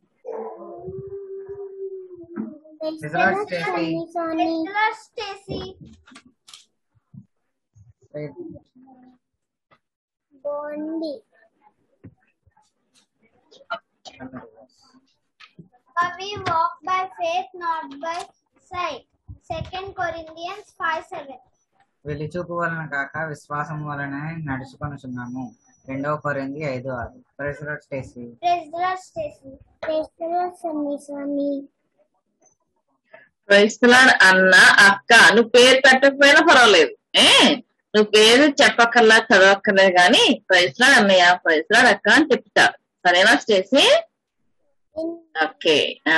praise the Lord, lord Stacy. Sunny Sunny praise the lord Stacy బాగుంది For we walk by faith, not by sight. Second Corinthians 5 7. వెలి చూపు వలన కాక విశ్వాసం వలన నడుచుకొనుచున్నాము రెండవ కొరింది ఐదు ఆరు president Stacy Praise the Lord, Stacy. Praise the Lord, Sunny Sunny. క్రైస్తలాడ్ అన్న అక్క నువ్వు పేరు పెట్టకపోయినా పర్వాలేదు ఏ నువ్వు పేరు చెప్పక్కర్లా చదవక్కర్లేదు కానీ క్రైస్తలాడ్ అన్నయ్య క్రైస్తలాడ్ అక్క అని చెప్తారు సరేనా స్టేసీ ఓకే ఆ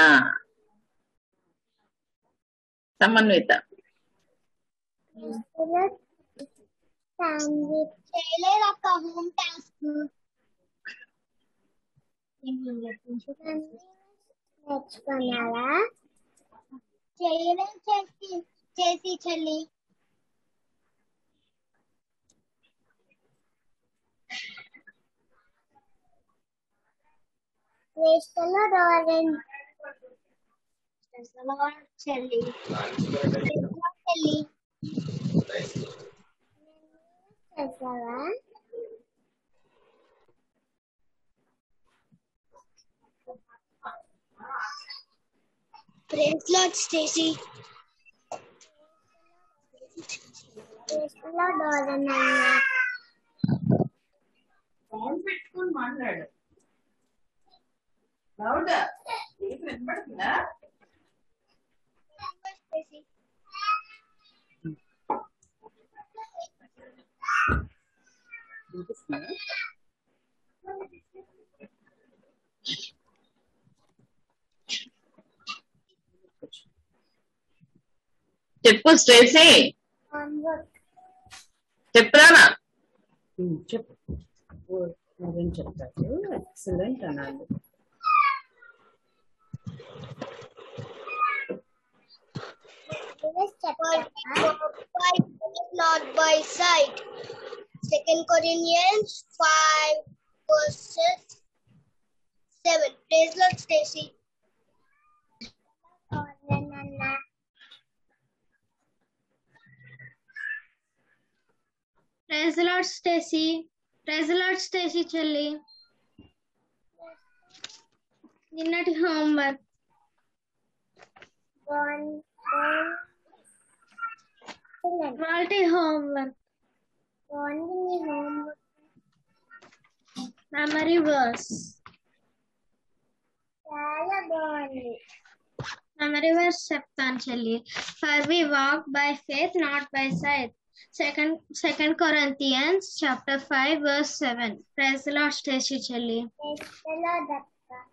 Samanvitha Praise the Lord, Sandy. చేయలేదక్క హోమ్ టాస్క్ నేర్చుకున్నారా చేయలేదు చేసి చేసి చెల్లి వేస్తలో రావాలండి చెల్లి చెల్లి చేసావా praise lord Stacy praise lord డోరనన్నా లౌడ్గా నీకు వినపడుతుందా వినిపిస్తుందా చెప్పు స్టేసీ చెప్పురానా చెప్పు అదేం చెప్తారు ఎక్సలెంట్ అనాలి not by sight. Second Corinthians 5 verses 7. Praise Lord Stacy. Praise lord Stacy praise lord Stacy చెల్లి నిన్నటి హోంవర్క్ One, one, వాటి homework one, home. Memory verse చాలా బాగుంది మెమరీ వర్స్ చెప్తాను చెల్లి for we walk by faith not by sight second second Corinthians chapter five verse seven praise lord Stacy చెల్లి ఎలా దక్క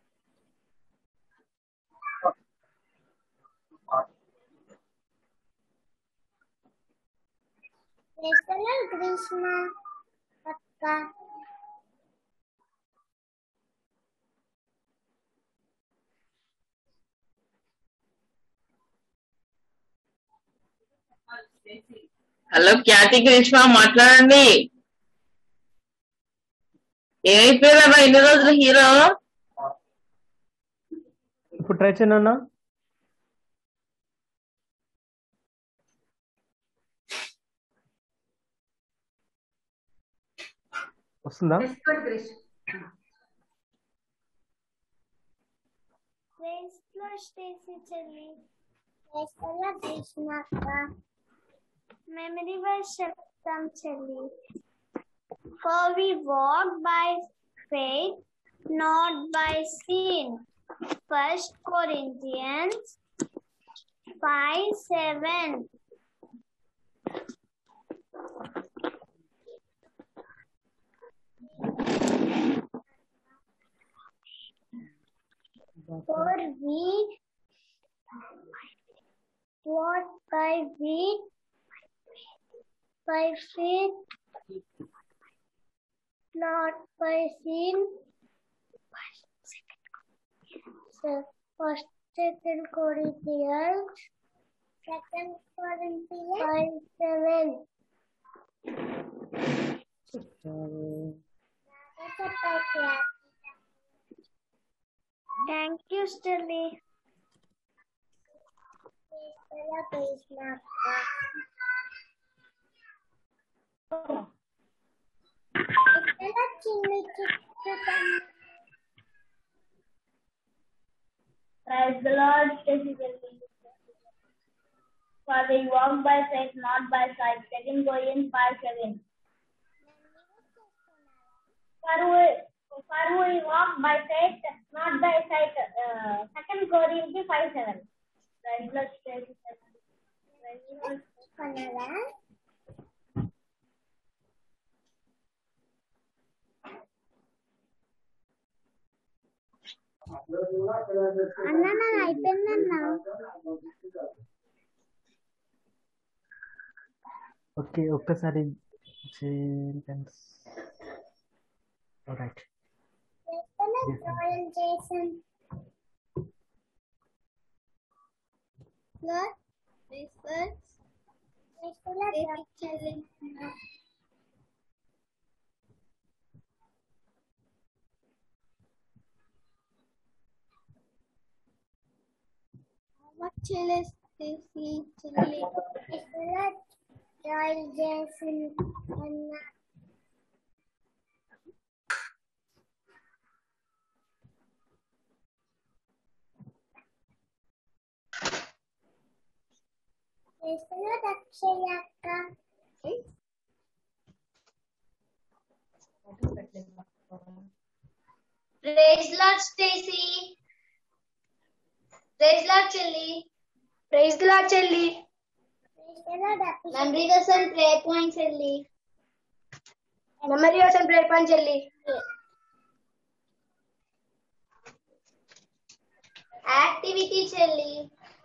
ఎక్కడ కృష్ణ అక్క హలో ఖ్యాతి గ్రీష్మ మాట్లాడండి ఏమైపోయారా ఇన్ని రోజులు హీరో ఇప్పుడు ట్రై చేయను అన్న వస్తుందా వేస్ట్లో స్టేసీ చెల్లి వేస్ట్లో కృష్ణ అక్క మెమరీ వర్స్ చెప్తాం చెల్లి For we walk by faith, not by sin. First Corinthians 5 7. For we walk by faith, by faith, not by sin. So, first, second Corinthians, second Corinthians, five seven. Thank you, Stelly. Praise the Lord, Stacy Jelly. For we walk by faith, not by sight. Second Corinthians 5 7. For we, for we walk by faith, not by sight. Uh, second Corinthians 5 7. Praise the Lord, Stacy Jelly. Praise the Lord. అన్న నాది అయిపోయిందన్నా okay ఒక్కసారి right చేసాను వచ్చేసి చెల్లి join చేసి అన్న చేస్తున్నా దక్షయక్క Praise Lord Stacy. Praise lord చెల్లి ప్రైజ్ లాడ్ చెల్లి మెమరీ కోసం ప్రేయర్ పాయింట్ చెల్లి మెమరీ కోసం ప్రేయర్ పాయింట్ చెల్లి యాక్టివిటీ చెల్లి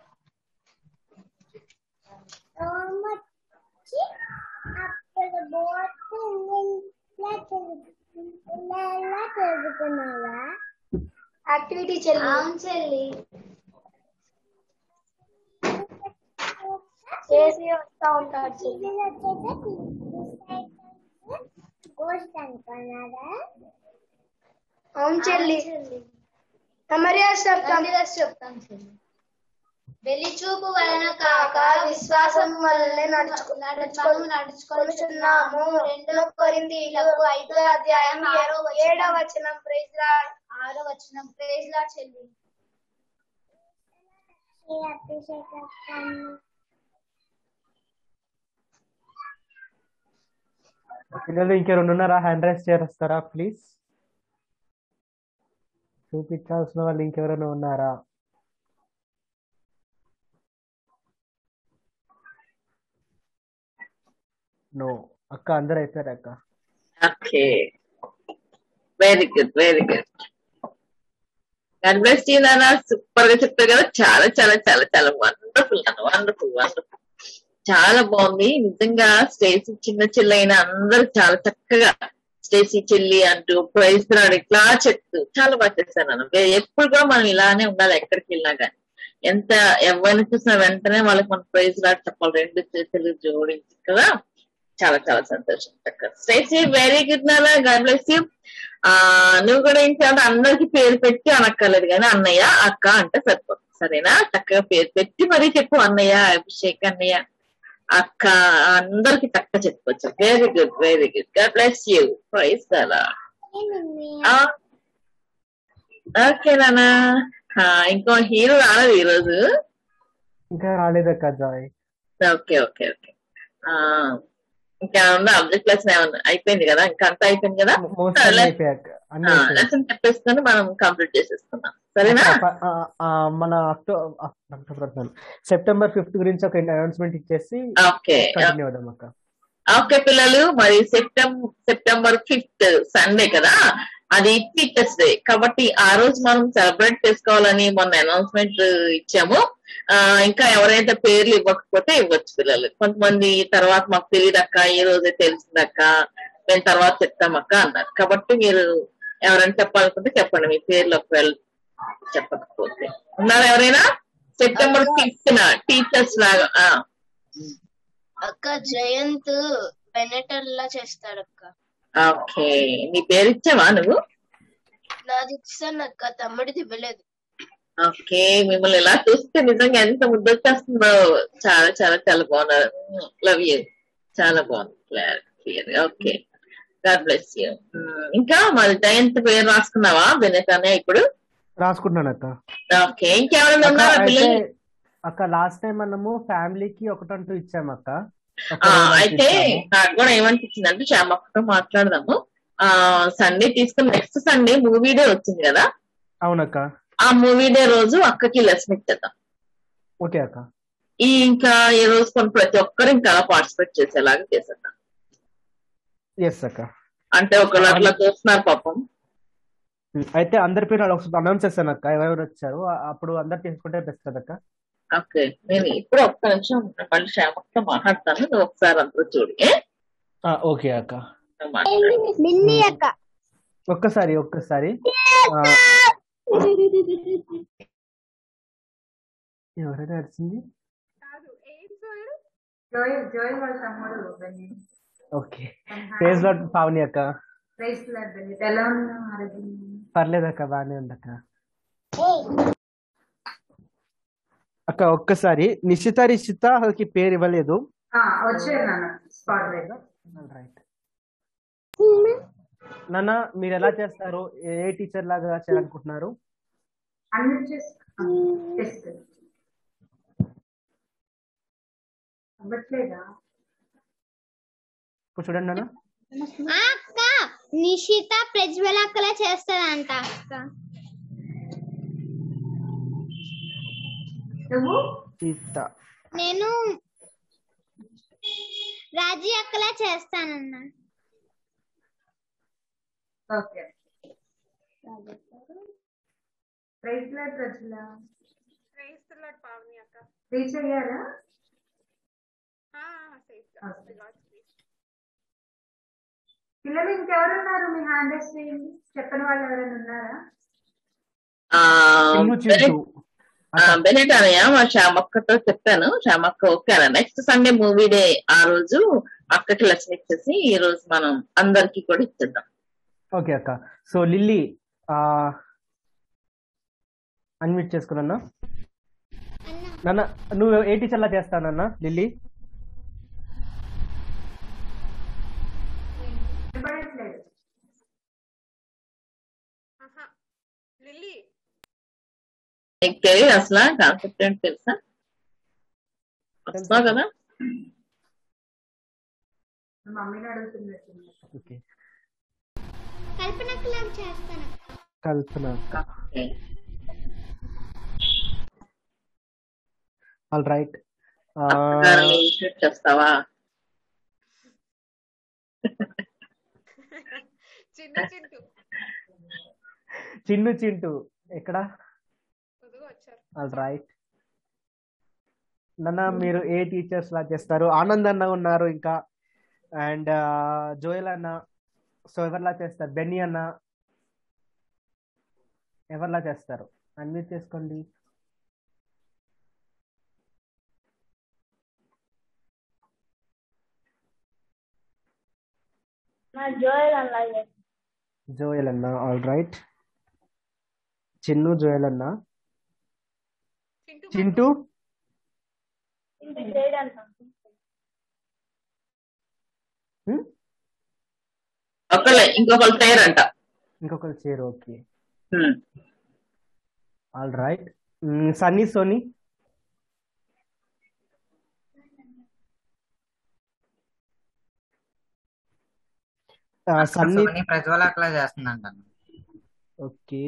యాక్టివిటీ చెల్లి అవును చెల్లి చేసి వస్తా ఉంటాడు చెల్లి అవును చెల్లి మెమరీ చెప్తాం చెప్తాం చెల్లి వెలి చూపు వలన కాక విశ్వాసం వలన నడుచుకు నడుచుకొని నడుచుకొనుచున్నాము రెండో కొరింథీయులకు ఐదో అధ్యాయం ఆరో ఏడో వచనం ప్రైజ్ లార్డ్ ఆరో వచనం ప్రైజ్ లార్డ్ చెల్లి పిల్లలు ఇంకే రెండు ఉన్నారా హ్యాండ్ రైస్ చేస్తారా ప్లీజ్ చూపించాల్సిన వాళ్ళు ఇంకెవరైనా ఉన్నారా నో అక్క అందరు అయిపోయారు అక్క okay very good very good God bless you నాన్న సూపర్ గా చెప్పారు కదా చాలా చాలా చాలా చాలా వండర్ఫుల్ నాన్న వండర్ఫుల్ వండర్ఫుల్ చాలా బాగుంది నిజంగా స్టేసీ చిన్న చెల్లైన అందరూ చాలా చక్కగా స్టేసీ చెల్లి అంటూ ప్రైజ్ రాడు ఇట్లా చెప్తూ చాలా బాగా చేశాను నాన్న ఎప్పుడు కూడా మనం ఇలానే ఉండాలి ఎక్కడికి వెళ్ళినా కానీ ఎంత ఎవరిని చూసినా వెంటనే వాళ్ళకి మనం ప్రైజ్ రాడు చెప్పాలి రెండు చేతులు జోడించి కదా చాలా చాలా సంతోషం చక్కగా స్టేసీ వెరీ గుడ్ నాన్న గాడ్ బ్లెస్ యూ ఆ నువ్వు కూడా ఏంటి అంటే అందరికి పేరు పెట్టి అనక్కర్లేదు కానీ అన్నయ్య అక్క అంటే సరిపోతుంది సరేనా చక్కగా పేరు పెట్టి మరీ చెప్పు అన్నయ్య అభిషేక్ అన్నయ్య అక్క అందరికి చక్కగా చెప్పుకోవచ్చు very good very good God bless you praise కదా ఓకే నానా ఇంకో హీరో రాలేదు ఈరోజు ఇంకా రాలేదక్క జాయ్ ఓకే ఓకే ఓకే ఇంకా ఉన్న అబ్జెక్ట్ లెసన్ ఏమన్నా అయిపోయింది కదా ఇంకా అంతా అయిపోయింది కదా మోస్ట్ అన్ని అయిపోయాక అన్ని అయిపోయాయి. లెసన్ చెప్పేసుకొని మనం కంప్లీట్ చేసేసుకుందాం సరేనా అక్క, ఆ, ఆ, మన అక్టోబర్ అక్టోబర్ అంటున్నాను. సెప్టెంబర్ ఫిఫ్త్ గురించి ఒక అనౌన్స్మెంట్ ఇచ్చేసి ఓకే కంటిన్యూ అవుదాం అక్క ఓకే పిల్లలు మరి సెప్టెంబర్ సెప్టెంబర్ ఫిఫ్త్ సండే కదా అది టీచర్స్ డే కాబట్టి ఆ రోజు మనం సెలబ్రేట్ చేసుకోవాలని మొన్న అనౌన్స్మెంట్ ఇచ్చాము ఆ, ఇంకా ఎవరైతే పేర్లు ఇవ్వకపోతే ఇవ్వచ్చు పిల్లలు కొంతమంది తర్వాత మాకు తెలియదు అక్క ఈ రోజే తెలిసిందక్క మేము తర్వాత చెప్తామక్క అన్నారు కాబట్టి మీరు ఎవరైనా చెప్పాలనుకుంటే చెప్పండి మీ పేర్లు ఒకవేళ చెప్పకపోతే ఉన్నారు ఎవరైనా సెప్టెంబర్ ఫిఫ్త్ టీచర్స్ లాగా ఆ, అక్క జయంత్ బెనెటర్ లా చేస్తాడు అక్క ఓకే నీ పేరు ఇచ్చావా నువ్వు నాది ఇస్తాను అక్క తమ్ముడిది ఇవ్వలేదు ఓకే మిమ్మల్ని ఇలా చూస్తే నిజంగా ఎంత ముద్దొచ్చేస్తుందో చాలా చాలా చాలా బాగున్నారు లవ్ యూ చాలా బాగుంది clear clear okay God bless you ఇంకా మరి జయంత్ పేరు రాసుకున్నావా బెనెట్ అనే ఇప్పుడు రాసుకుంటున్నాను అక్క ఓకే ఇంకెవరైనా అక్క, ఉన్నారా అయితే పిల్లలు అక్క లాస్ట్ టైం మనము ఫ్యామిలీకి ఒకటంటూ ఇచ్చాము అక్క ఒక ఆ, రోజు అంటూ అయితే ఇచ్చాము. నాకు కూడా ఏమనిపించింది అంటే శ్యామక్కతో మాట్లాడదాము ఆ సండే తీసుకుని నెక్స్ట్ సండే మూవీ డే వచ్చింది కదా అవునక్క ఆ మూవీ డే రోజు అక్కకి లెసన్ ఇచ్చేద్దాం ఓకే అక్క ఈ ఇంకా ఈ రోజు కొన్ని ప్రతి ఒక్కరు ఇంకా పార్టిసిపేట్ చేసేలాగా చేసేద్దాం ఎస్ అక్క అంటే ఒకళ్ళు అట్లా చూస్తున్నారు పాపం అయితే అందరి పేరు అనౌన్స్ చేస్తాను అక్క ఎవరెవరు వచ్చారు ఆ- అప్పుడు అందరు తీసుకుంటే బెస్ట్ కదక్క ఓకే నేను ఇప్పుడు ఒక్క నిమిషం మళ్ళీ శ్యామతో మాట్లాడతాను నువ్వు ఒకసారి అందరూ చూడు ఏ? ఓకే అక్క నువ్వు మాట్లాడు. మిన్ని అక్క ఒక్కసారి ఒక్కసారి ఆ, ఎవరైనా వచ్చింది జోయల్ జోయల్ వాళ్ళ తమ్ముడు Benny okay praise lord Pavani అక్క ప్రైస్ లాడ్ బెన్నీ ఎలా ఉన్నావు ఆరోగ్యం పర్లేదక్క బాగానే ఉంది అక్క అక్క ఒక్కసారి నిశ్చిత నిశ్చిత అసలుకి పేరు ఇవ్వలేదు వచ్చారు నాన్న స్పాట్ రైట్ రైట్ నాన్న మీరు ఎలా చేస్తారు ఏ టీచర్ లాగా చేయాలనుకుంటున్నారు అన్ని చేసి అవ్వట్లేదా ఇప్పుడు చూడండి నాన్న ఆ అక్క నిషిత ప్రజ్వల అక్కలా చేస్తాదంట అక్క నువ్వు సీత నేను రాజీ అక్కలా చేస్తానన్నా okay praise lord Rachana reach అయ్యారా పిల్లలు ఇంకెవరున్నారు మీ హ్యాండ్ రైస్ చేయండి చెప్పని వాళ్ళు ఎవరైనా ఉన్నారా ఆ, చిన్ను బెనెట్ చింటూ ఆ, బెనెట్ అనయ్య మా శ్యామక్కతో చెప్పాను శ్యామక్క ఓకే అన్న నెక్స్ట్ సండే మూవీ డే ఆ రోజు అక్కకి లక్ష్మి ఇచ్చేసి ఈ రోజు మనం అందరికి కూడా ఇచ్చేద్దాం ఓకే అక్క సో లిల్లీ అన్మ్యూట్ చేసుకున్నా నాన్న నువ్వు ఏ టీచర్లా చేస్తానన్నా లిల్లీ వినపడట్లేదు నీకు తెలియదు అసలు కాన్సెప్ట్ ఏంటి తెలుసా వస్తున్నావు కదా మమ్మీని అడుగుతున్నట్టుంది ఓకే కల్పనక్కలా చేస్తాను కల్పన ఓకే. ఆల్ రైట్ అక్కగారిని ఇన్స్టిట్యూట్ చేస్తావా చిన్న చింటూ చిన్ను చింటూ ఎక్కడ కొద్దిగా వచ్చారు ఆల్ రైట్ నన్న మీరు ఏ టీచర్స్ లా చేస్తారు ఆనంద్ అన్న ఉన్నారు ఇంకా అండ్ జోయల్ అన్న సో ఎవరిలా చేస్తారు బెన్నీ అన్న ఎవరిలా చేస్తారు అన్మ్యూట్ చేసుకోండి జోయల్ అన్న ఆల్ రైట్ చిన్ను జోయల్ అన్న చింటూ చింటూ హ్మ్? ఒకళ్ళే ఇంకొకళ్ళు పేరు అంట ఇంకొకరు చేరు ఓకే హ్మ్. ఆల్ రైట్ సన్నీ సోనీ ఆ, సన్నీ సోనీ ప్రజ్వల అట్లా చేస్తుందంట ఓకే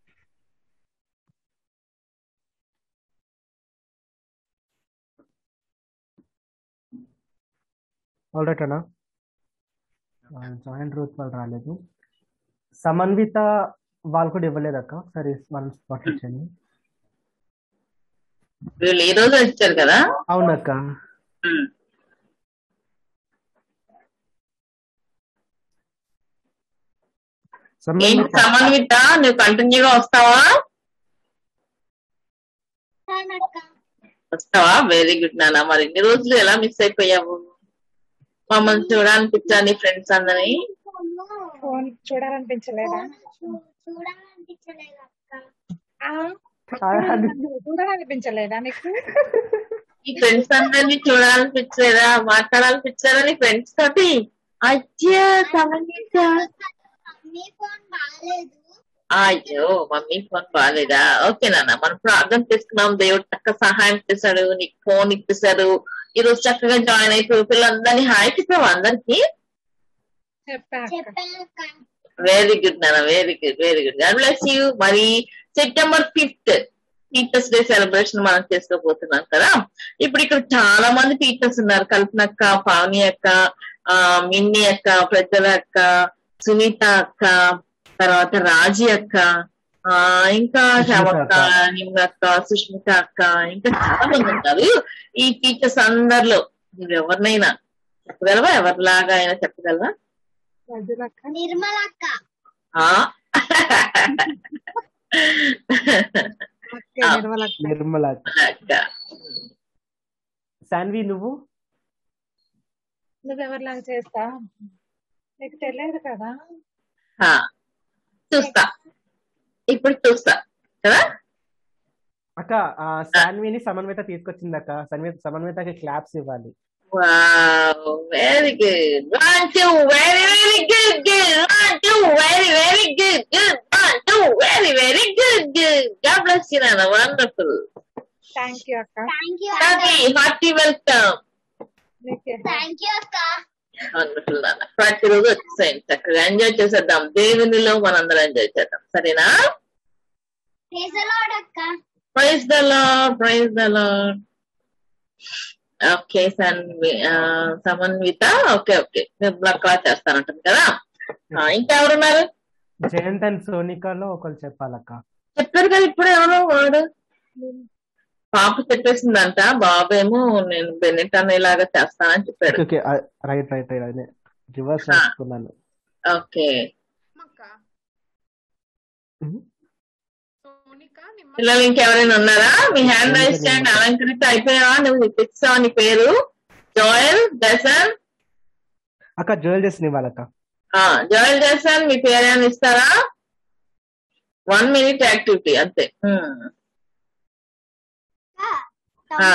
ఆల్ రైట్ అన్న జాయింట్ రూట్ వాళ్ళు రాలేదు సమన్విత వాళ్ళు కూడా ఇవ్వలేదు అక్క సరే మనం స్పాట్ ఇచ్చండి వీళ్ళు ఈ రోజు వచ్చారు కదా అవునక్క హ్మ్. ఏంటి సమన్విత సమన్విత నువ్వు కంటిన్యూగా వస్తావా వస్తావా వెరీ గుడ్ నాన్న మరి ఇన్ని రోజులు ఎలా మిస్ అయిపోయావు మమ్మల్ని చూడాలనిపించా నీ ఫ్రెండ్స్ అందరినీ ఫోన్ చూడాలనిపించలేదా చూడాలనిపించలేదు అక్క ఆ? చూడాలనిపించలేదా నీకు నీ ఫ్రెండ్స్ అందరినీ చూడాలనిపించలేదా మాట్లాడాలనిపించారా నీ ఫ్రెండ్స్ తోటి అయ్యా సమన్విత మీ ఫోన్ బాగాలేదు అయ్యో మమ్మీ ఫోన్ బాగాలేదా ఓకే నాన్న మనం ప్రార్థన చేసుకున్నాం దేవుడు చక్క సహాయం చేశాడు నీకు ఫోన్ ఇప్పిస్తాడు ఈ రోజు చక్కగా జాయిన్ అయిపోయి పిల్లలందరినీ హాయ్ చెప్పావు అందరికి చెప్పా అక్క. చెప్పాను అక్క వెరీ గుడ్ నాన్న very good very good God bless you మరి September fifth teachers day celebration మనం చేసుకోబోతున్నాం కదా ఇప్పుడు ఇక్కడ చాలా మంది టీచర్స్ ఉన్నారు కల్పన అక్క పావని అక్క ఆ మిన్ని అక్క ప్రజల అక్క సునీత అక్క తర్వాత రాజీ అక్క ఆ ఇంకా శ్యామక్క నిమ్మ అక్క సుష్మిత అక్క ఇంకా చాలా మంది ఉన్నారు ఈ టీచర్స్ అందరిలో నువ్వు ఎవరినైనా చెప్పగలవా ఎవరిలాగా అయినా చెప్పగలవా వదిలక్క. నిర్మల అక్క ఆ ఓకే, నిర్మలక్క. నిర్మల అక్క శాన్వి నువ్వు నువ్వెవరిలాగా చేస్తా నీకు తెలియదు కదా ఆ, చూస్తా ఇప్పుడు చూస్తా కదా అక్క ఆ, శాన్విని సమన్విత తీసుకొచ్చింది అక్క సమన్విత సమన్వితకి క్లాప్స్ ఇవ్వాలి wow very good one two very very good good one two very very good good one two very very good good God bless you నాన్న వండర్ఫుల్ థ్యాంక్ యూ అక్క thank you happy hearty welcome నీకే thank you అక్క wonderful నాన్న ప్రతిరోజు వచ్చేసేయండి చక్కగా enjoy చేసేద్దాం దేవునిలో మనందరం ఎంజాయ్ చేద్దాం సరేనా ప్రైజ్ లార్డ్ అక్క praise the lord praise the lord okay son Samanvita okay okay black class చేస్తానంటుంది కదా ఆ, ఇంకా ఎవరున్నారు జయంత్ అండ్ సోనికాలో ఒకరు చెప్పాలక్క చెప్పారు కదా ఇప్పుడు ఎవరో వాడు పాప చెప్పేసిందంట బాబేమో నేను బెన్నెట్ అనేలాగా చేస్తానని చెప్పాడు ఓకే రైట్ రైట్ రైట్ అదే రివర్స్ రాసుకున్నాను ఓకే పిల్లలు ఇంకెవరైనా ఉన్నారా మీ హ్యాండ్ రైస్ చేయండి అలంకరిత అయిపోయావా నువ్వు తెచ్చావా నీ పేరు జోయల్ దసన్ అక్క జోయల్ చేసిన ఇవ్వాలక్క ఆ, జోయల్ దసన్ మీ పేరు ఏమైనా ఇస్తారా వన్ మినిట్ యాక్టివిటీ అంతే ఉమ్. ఆ.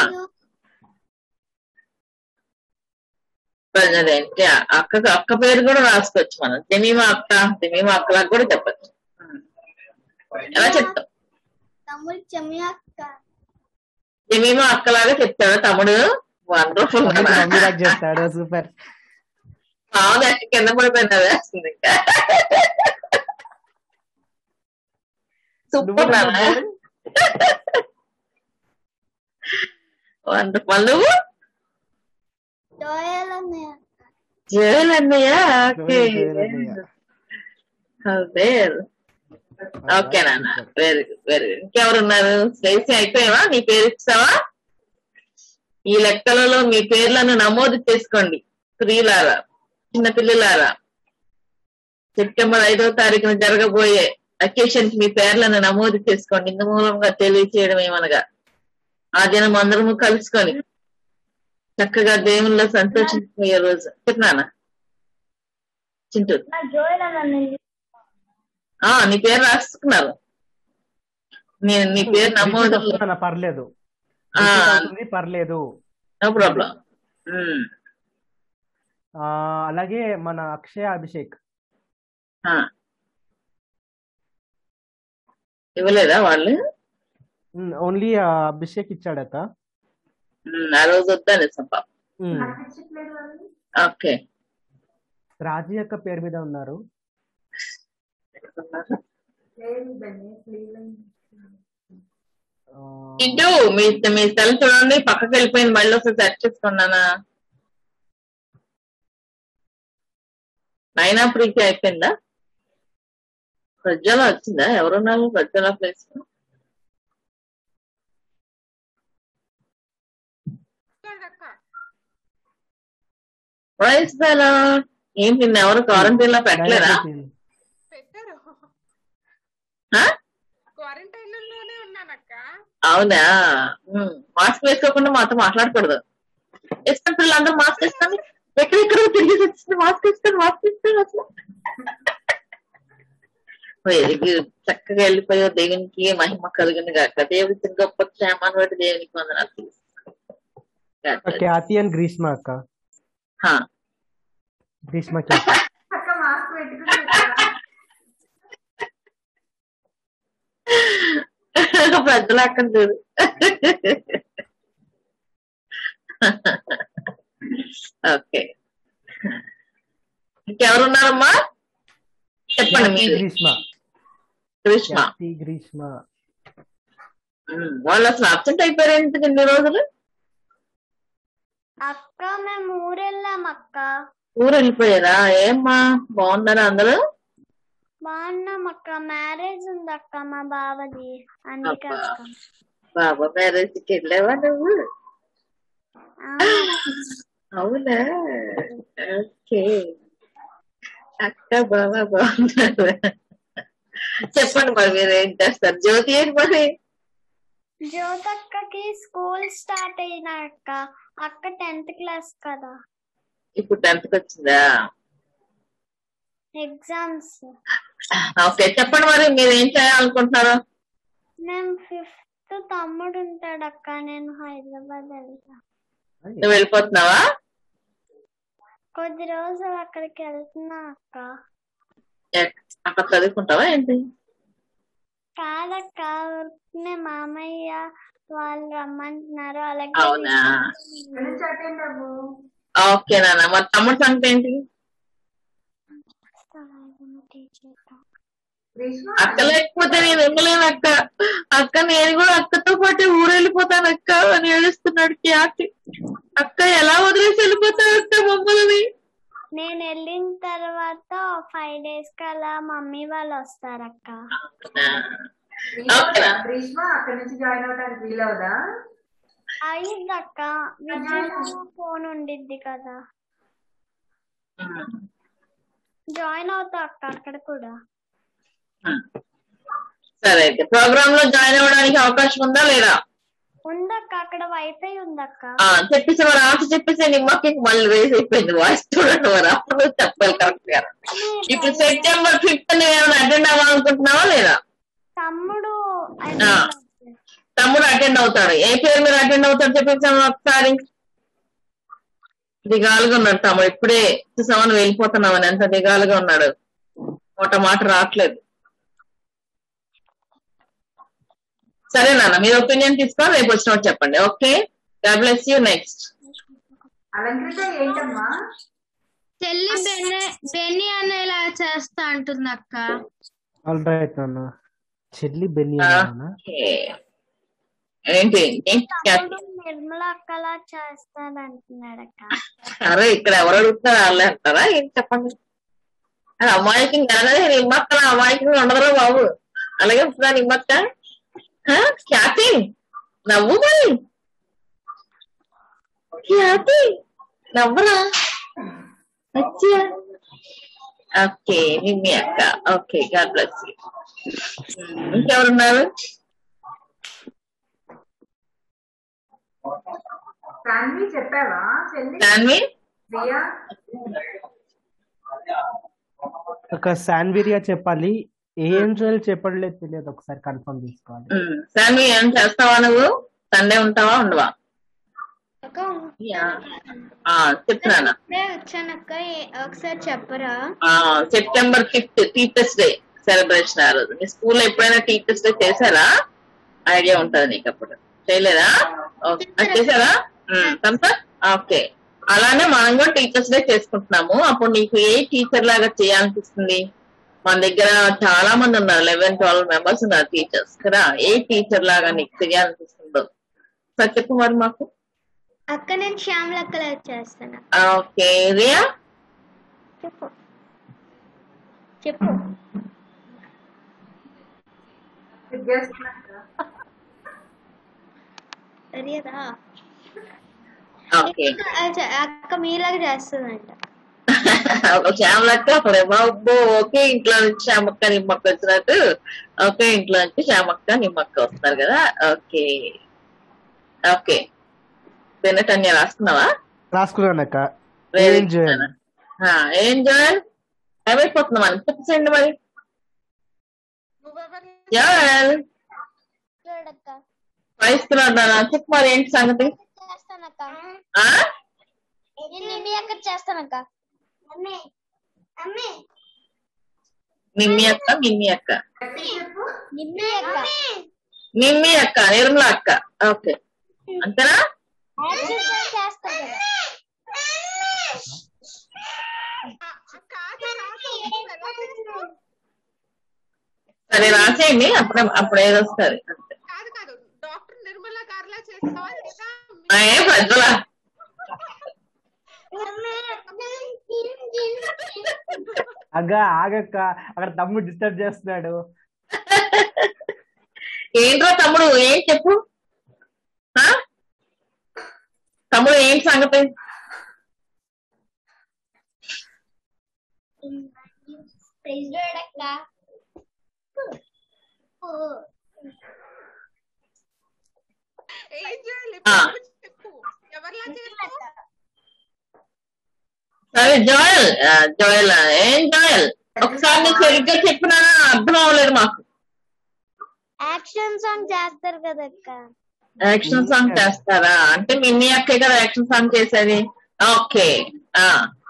అదేంటి అక్క అక్క పేరు కూడా రాసుకోవచ్చు మనం జమీమా అక్క జమీమా అక్కలకు కూడా చెప్పచ్చు ఎలా చెప్తాం తమ్ముడు చెమ్మి అక్క జమీమా అక్కలాగా చెప్తాడు తమ్ముడు వండర్ఫుల్ మమ్మీలాగా చేస్తాడు సూపర్ అవును అక్క కింద పడిపోయినా వేస్తుంది ఇంకా సూపర్ నాన్న వండర్ఫుల్ నువ్వు జోయల్ అన్నయ్య జోయల్ అన్నయ్య ఓకే జోయల్ అన్నయ్య. అదే ఓకే నాన్న వెరీ గుడ్ వెరీ గుడ్ ఇంకెవరు ఉన్నారు స్టేసీ అయిపోయావా నీ పేరు ఇచ్చావా ఈ లెక్కలలో మీ పేర్లను నమోదు చేసుకోండి స్త్రీలారా చిన్న పిల్లలారా సెప్టెంబర్ ఐదవ తారీఖున జరగబోయే అకేషన్ కి మీ పేర్లను నమోదు చేసుకోండి ఇందు మూలంగా తెలియచేయడం ఏమనగా ఆ దినం అందరము కలుసుకొని చక్కగా దేవుల్లో సంతోషించిపోయే రోజు చెప్పినానా చింటూ జోయల్ అన్నయ్య ఆ నీ పేరు రాసుకున్నారు నీ నీ పేరు నమోదు వస్తుందన్న పర్లేదు ఆ. Repeat అవుతుంది, పర్లేదు నో ప్రాబ్లం ఆ, అలాగే మన అక్షయ అభిషేక్ ఇవ్వలేదా వాళ్ళు ఓన్లీ అభిషేక్ ఇచ్చాడక్క ఉమ్, ఆ రోజు వద్దాను సంపా ఉమ్. నటించట్లేదు వాళ్ళు ఓకే రాజీ యొక్క పేరు మీద ఉన్నారు లేదు బెన్నీ ప్లీజ్ ఆ, ఇంటూ మీ మీ సెల్ చూడండి పక్కకి వెళ్ళిపోయింది మళ్ళీ ఒకసారి సెట్ చేసుకున్నానా నైనా ప్రీతి అయిపోయిందా ప్రజ్వల వచ్చిందా ఎవరున్నారు ప్రజ్వల ప్లేస్ ప్రైస్ బెలా ఏం నిన్న ఎవరు క్వారంటైన్ లో పెట్టలేదా పెట్టారు ఆ? క్వారంటైన్ లోనే ఉన్నానక్క అవునా ఉమ్, మాస్క్ వేసుకోకుండా మాతో మాట్లాడకూడదు వేసుకుని పిల్లలందరూ మాస్క్ వేసుకొని ఎక్కడెక్కడ తిరిగి వచ్చింది మాస్క్ వేసుకొని మాస్క్ వేసుకొని అసలు వెరీ గుడ్ చక్కగా వెళ్ళిపోయావు దేవునికి మహిమ కలుగును గాక దేవుడి గొప్ప క్షేమాన్ని బట్టి దేవునికి వందనాలు తెలుసు ఖ్యాతి అండ్ గ్రీష్మ అక్క గ్రీష్మ ఖ్యాతి అక్క మాస్క్ పెట్టుకుని వచ్చావా? పెద్దలు అక్కడ చూడు ఓకే ఇంకెవరున్నారమ్మా చెప్పండి ఖ్యాతి మీరు గ్రీష్మ కృష్ణ ఖ్యాతి గ్రీష్మ ఉమ్, వాళ్ళు అసలు అబ్సెంట్ అయిపోయారు ఎందుకు ఇన్ని రోజులు అక్క మేము ఊరెళ్ళాం అక్క ఊరు వెళ్ళిపోయారా ఏమ్మా బాగున్నారా అందరూ బాగున్నాం అక్క మ్యారేజ్ ఉంది అక్క మా బావది అందుకే అబ్బా. అక్క బాబా మ్యారేజ్ కి వెళ్ళావా నువ్వు ఆ, అవునా ఓకే అక్క బాబా బాగున్నారు చెప్పండి మరి మీరు ఏం చేస్తారు జ్యోతి ఏంటి మరి జ్యోతక్కకి స్కూల్ స్టార్ట్ అయిన అక్క అక్క టెన్త్ క్లాస్ కదా ఇప్పుడు టెన్త్ కి వచ్చిందా ఎగ్జామ్స్ ఓకే చెప్పండి మరి మీరు ఏం చేయాలనుకుంటున్నారు మేము ఫిఫ్త్ తమ్ముడు ఉంటాడు అక్క నేను హైదరాబాద్ వెళ్తా నువ్వు వెళ్ళిపోతున్నావా కొద్ది రోజులు అక్కడికి వెళ్తున్నా అక్క ఎక్- అక్కడ చదువుకుంటావా ఏంటి కాదక్క ఊరికనే మామయ్య వాళ్ళు రమ్మంటున్నారు అలాగే అవునా ఎక్కడి నుంచి అటెండ్ అవ్వు ఓకే నాన్న మరి తమ్ముడు సంగతి ఏంటి గ్రీష్మ అక్క లేకపోతే నేను ఉండలేను అక్క అక్క నేను కూడా అక్కతో పాటు ఊరు వెళ్ళిపోతాను అక్క అని ఏడుస్తున్నాడు క్యాటి అక్క ఎలా వదిలేసి వెళ్ళిపోతావు అక్క మమ్మల్ని నేను వెళ్ళిన తర్వాత ఫైవ్ డేస్ కల్లా మమ్మీ వాళ్ళు వస్తారక్క గ్రీష్మ గ్రీష్మ అక్కడి నుంచి జాయిన్ అవడానికి వీలవుదా అయిందక్క విజయ్ ఫోన్ ఉండిద్ది కదా జాయిన్ అవుతా అక్క అక్కడ కూడా సరే అయితే ప్రోగ్రామ్ లో జాయిన్ అవ్వడానికి అవకాశం ఉందా లేదా ఉందక్క అక్కడ వైఫై ఉందక్క ఆ చెప్పేసి మరి ఆన్సర్ చెప్పేసి నిమ్మకి మళ్ళీ రేస్ అయిపోయింది వాయిస్ చూడండి మరి అప్పుడు నువ్వు చెప్పాలి కరెక్ట్ గా ఇప్పుడు సెప్టెంబర్ ఫిఫ్త్ ఏమైనా అటెండ్ అవ్వాలనుకుంటున్నావా లేదా తమ్ముడు ఆ, తమ్ముడు అటెండ్ అవుతాడు ఏ పేరు మీద అటెండ్ అవుతాడు చెప్పేసాము ఒకసారి దిగాలుగా ఉన్నాడు తమ్ముడు ఇప్పుడే చూసామని వెళ్ళిపోతున్నామని ఎంత దిగాలుగా ఉన్నాడు ఒక మాట రావట్లేదు సరే నాన్న మీ ఒపీనియన్ తీసుకొని రేపు వచ్చినట్టు చెప్పండి okay God bless you next Alankrita ఏంటమ్మా చెల్లి బెన్ని బెన్ని అనేలా చేస్తా అంటుంది అక్క ఆల్ రైట్ నాన్న చెల్లి బెన్ని ఏంటి ఏంటి తమ్ముడు నిర్మల అక్కలా చేస్తానంటున్నాడు అక్క అరే ఇక్కడ ఎవరు అడుగుతారు వాళ్ళే అంటారా ఏం చెప్పండి అది అమాయకం కాదా నిమ్మక్కల అమాయకంగా ఉండదురా బాబు అలాగే ఉంటుందా నిమ్మక్క ఆ? ఖ్యాతి నవ్వు మరి ఖ్యాతి నవ్వరా అచ్చా ఓకే నిమ్మి అక్క ఓకే గాడ్ బ్లెస్ ఇంకెవరున్నారు శాన్వి చెప్పావా చెల్లి శాన్వి ప్రియా ఒక శాన్విరియా చెప్పాలి ఏ ఏంజల్ చెప్పడలేదు తెలియదు ఒకసారి కన్ఫర్మ్ చేసుకోవాలి ఉమ్, శాన్వి ఏం చేస్తావా నువ్వు సండే ఉంటావా ఉండవా ఆ, చెప్తున్నాను వచ్చానక్క ఏ- ఒకసారి చెప్పరా ఆ, September fifth teachers day celebration ఆ రోజు మీ స్కూల్లో ఎప్పుడైనా టీచర్స్ డే చేశారా ఐడియా ఉంటది నీకు అప్పుడు చేయలేదా ఓకే. అది చేశారా కనుక ఓకే అలానే మనం కూడా టీచర్స్ డే చేసుకుంటున్నాము అప్పుడు నీకు ఏ టీచర్ లాగా చేయాలనిపిస్తుంది మన దగ్గర చాలా మంది ఉన్నారు లెవెన్ ట్వెల్వ్ మెంబర్స్ ఉన్నారు టీచర్స్ కదా ఏ టీచర్ లాగా నీకు చేయాలనిపిస్తుందో సార్ చెప్పు మరి మాకు అక్క నేను శ్యామల అక్కలా చేస్తాను ఓకే రియా చెప్పు చెప్పు సరియదా ఓకే అక్క మీలాగా చేస్తుందంట ఒక శ్యామలక్క అక్కడ అబ్బో ఒకే ఇంట్లో నుంచి శ్యామక్క నిమ్మక్క వచ్చినట్టు ఒకే ఇంట్లో నుంచి శ్యామక్క నిమ్మక్క వస్తారు కదా ఓకే ఓకే తినటన్య రాస్తున్నావా రాసుకున్నానక్క Very ఏం చేయాలి ఆ, ఏం జోయల్ ఏమైపోతుంది మనం చెప్పండి మరి జోయల్ చూడక్క వయసుకున్నాడు చెప్పు మరి ఏంటి సంగతి చేస్తానక్క ఆ నేను మీ అక్కడ చేస్తానక్క అమ్మే అమ్మే నిమ్మి అక్క మిన్ని అక్క నిమ్మి అక్క నిమ్మి అక్క నిర్మల అక్క ఓకే అంతేనా ఎక్సర్సైజ్ చేస్తాను కదా సరే రాసేయండి అప్పుడు అప్పుడు ఏదో వస్తుంది ఏ ప్రజల అగ్గ ఆగక్క అక్కడ తమ్ముడు డిస్టర్బ్ చేస్తున్నాడు ఏంట్రా తమ్ముడు ఏం చెప్పు ఆ? తమ్ముడు ఏంటి సంగతి ప్రైజ్ చూడక్క ఆ. సరే జోయల్ ఆ, జోయల్ ఆ, ఏం జోయల్ ఒకసారి నువ్వు సరిగ్గా చెప్పినా అర్థం అవ్వలేదు మాకు యాక్షన్ సాంగ్ చేస్తారు కదక్క యాక్షన్ సాంగ్ చేస్తారా అంటే మిన్నీ అక్కే కదా యాక్షన్ సాంగ్ చేసేది ఓకే ఆ